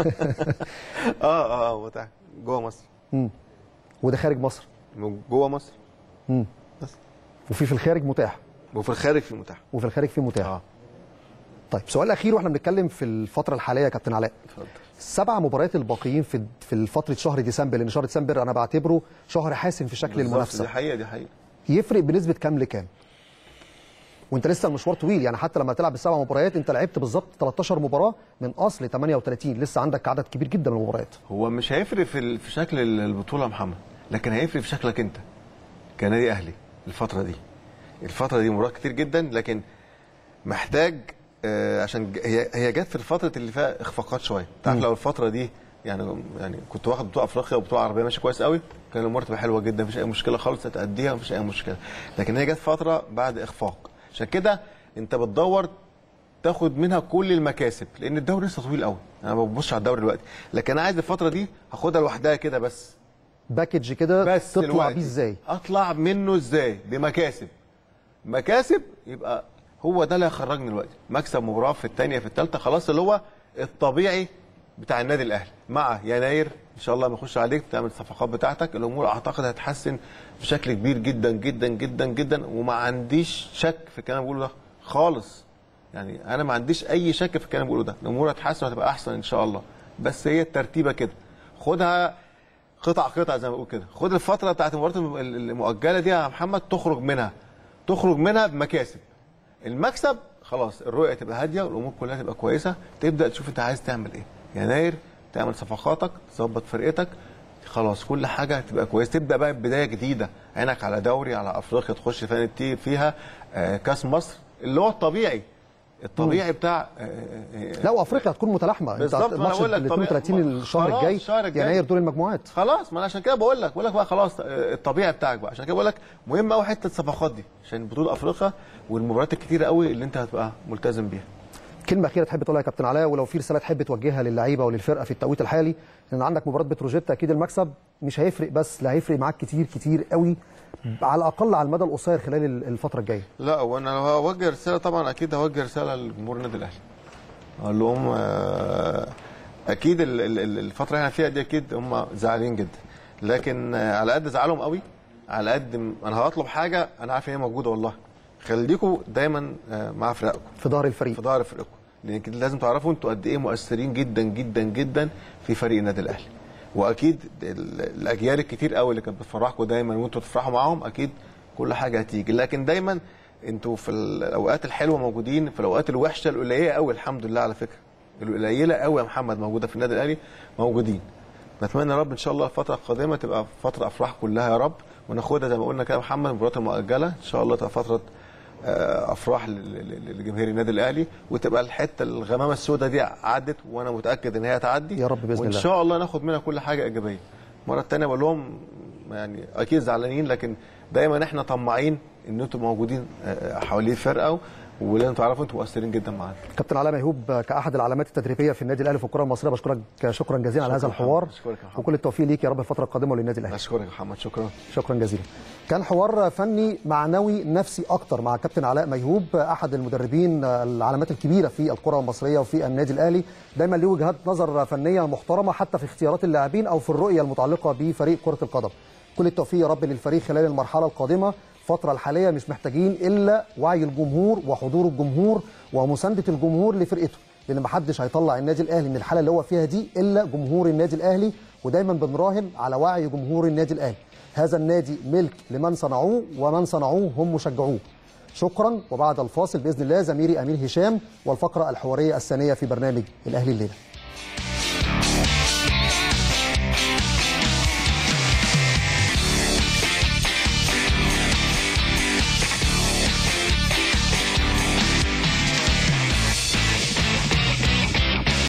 اه اه اه متاح جوه مصر وده خارج مصر جوه مصر بس وفي في الخارج متاح وفي الخارج في متاح وفي الخارج في متاح اه طيب سؤال اخير واحنا بنتكلم في الفتره الحاليه يا كابتن علاء اتفضل السبع مباريات الباقيين في في فتره شهر ديسمبر لان شهر ديسمبر انا بعتبره شهر حاسم في شكل بالظبط، المنافسه دي حقيقه دي حقيقه يفرق بنسبه كام لكام وانت لسه المشوار طويل يعني حتى لما تلعب السبع مباريات انت لعبت بالظبط 13 مباراه من اصل 38 لسه عندك عدد كبير جدا من المباريات هو مش هيفرق في ال- في شكل ال- البطوله يا محمد لكن هيفرق في شكلك انت كنادي اهلي الفتره دي الفتره دي مباريات كتير جدا لكن محتاج آه، عشان ج- هي هي جت في الفتره اللي فيها اخفاقات شويه تعرف لو الفتره دي يعني يعني كنت واخد بطوله افريقيا وبطوله عربيه ماشي كويس قوي كان الامور تبقى حلوه جدا مفيش اي مشكله خالص هتأديها مفيش اي مشكله لكن هي جت فتره بعد اخفاق عشان كده انت بتدور تاخد منها كل المكاسب لان الدوري لسه طويل قوي انا ما ببصش على الدوري دلوقتي لكن انا عايز الفتره دي هاخدها لوحدها كده بس باكج كده بس تطلع دلوقتي. بيه ازاي اطلع منه ازاي بمكاسب مكاسب يبقى هو ده اللي هيخرجني دلوقتي مكسب مباراه في الثانيه في الثالثه خلاص اللي هو الطبيعي بتاع النادي الاهلي مع يناير ان شاء الله ما يخش عليك تعمل الصفقات بتاعتك الامور اعتقد هتحسن بشكل كبير جدا جدا جدا جدا وما عنديش شك في الكلام اللي بقوله ده خالص يعني انا ما عنديش اي شك في الكلام اللي بقوله ده الامور هتحسن وهتبقى احسن ان شاء الله بس هي الترتيبه كده خدها قطع قطع زي ما بقول كده خد الفتره بتاعت المباريات الم- المؤجله دي يا محمد تخرج منها تخرج منها بمكاسب المكسب خلاص الرؤيه تبقى هاديه والامور كلها تبقى كويسه تبدا تشوف انت عايز تعمل ايه يناير تعمل صفقاتك تظبط فرقتك خلاص كل حاجه هتبقى كويسه تبدا بقى بدايه جديده عينك على دوري على افريقيا تخش فين- تي- فيها آه، كاس مصر اللي هو الطبيعي الطبيعي بتاع آه، آه، آه، لا وافريقيا هتكون متلاحمه انت بالظبط، ما أنا الماتش بقول لك ال طبيعي. 32 الشهر خلاص، الجاي الشهر الجاي. يناير دور المجموعات خلاص ما انا عشان كده بقول لك بقول لك بقى خلاص آه، الطبيعي بتاعك بقى عشان كده بقول لك مهم قوي حته الصفقات دي عشان بطوله افريقيا والمباريات الكتيره قوي اللي انت هتبقى ملتزم بيها كلمه اخيره تحب تقولها يا كابتن علاء ولو في رساله تحب توجهها للعيبه وللفرقه في التوقيت الحالي لان عندك مباراه بتروجيت اكيد المكسب مش هيفرق بس لا هيفرق معاك كتير كتير قوي على الاقل على المدى القصير خلال ال- الفتره الجايه لا وانا لو هوجه رساله طبعا اكيد هوجه رساله لجمهور النادي الاهلي اقول لهم آه، اكيد ال- ال- ال- الفتره اللي احنا فيها دي اكيد هم زعلانين جدا لكن آه، على قد زعلهم قوي على قد م- انا هطلب حاجه انا عارف ان هي موجوده والله خليكم دايما آه، مع فرقكم في ظهر الفريق في ظهر فرقكم لان كده لازم تعرفوا انتوا قد ايه مؤثرين جدا جدا جدا في فريق النادي الاهلي واكيد ال- الاجيال الكتير قوي اللي كانت بتفرحكم دايما وانتوا تفرحوا معاهم اكيد كل حاجه هتيجي لكن دايما انتوا في الاوقات الحلوه موجودين في الاوقات الوحشه القليله قوي الحمد لله على فكره القليله قوي يا محمد موجوده في النادي الاهلي موجودين نتمنى يا رب ان شاء الله الفتره القادمه تبقى فتره افراح كلها يا رب وناخدها زي ما قلنا كده يا محمد المباريات المؤجله ان شاء الله تبقى فتره آه، افراح ل- ل- لجماهير النادي الاهلي وتبقى الحته الغمامه السوداء دي عدت وانا متاكد ان هي هتعدي يا رب بإذن وان الله. شاء الله ناخد منها كل حاجه ايجابيه مره تانية بقول لهم يعني اكيد زعلانين لكن دايما احنا طماعين ان انتم موجودين آه، حوالين الفرقه ولازم تعرفوا انتم مؤثرين جدا معانا كابتن علاء ميهوب كاحد العلامات التدريبيه في النادي الاهلي في الكره المصريه بشكرك شكرا جزيلا على هذا شكراً الحوار محمد. أشكرك يا محمد. وكل التوفيق ليك يا رب الفتره القادمه وللنادي الاهلي اشكرك يا محمد شكرا شكرا جزيلا كان حوار فني معنوي نفسي اكتر مع كابتن علاء ميهوب احد المدربين العلامات الكبيره في الكره المصريه وفي النادي الاهلي دايما له وجهات نظر فنيه محترمه حتى في اختيارات اللاعبين او في الرؤيه المتعلقه بفريق كره القدم كل التوفيق يا رب للفريق خلال المرحله القادمه الفترة الحالية مش محتاجين إلا وعي الجمهور وحضور الجمهور ومساندة الجمهور لفرقته لأن محدش هيطلع النادي الأهلي من الحالة اللي هو فيها دي إلا جمهور النادي الأهلي ودايما بنراهن على وعي جمهور النادي الأهلي هذا النادي ملك لمن صنعوه ومن صنعوه هم مشجعوه شكرا وبعد الفاصل بإذن الله زميلي أمين هشام والفقرة الحوارية الثانية في برنامج الأهلي الليلة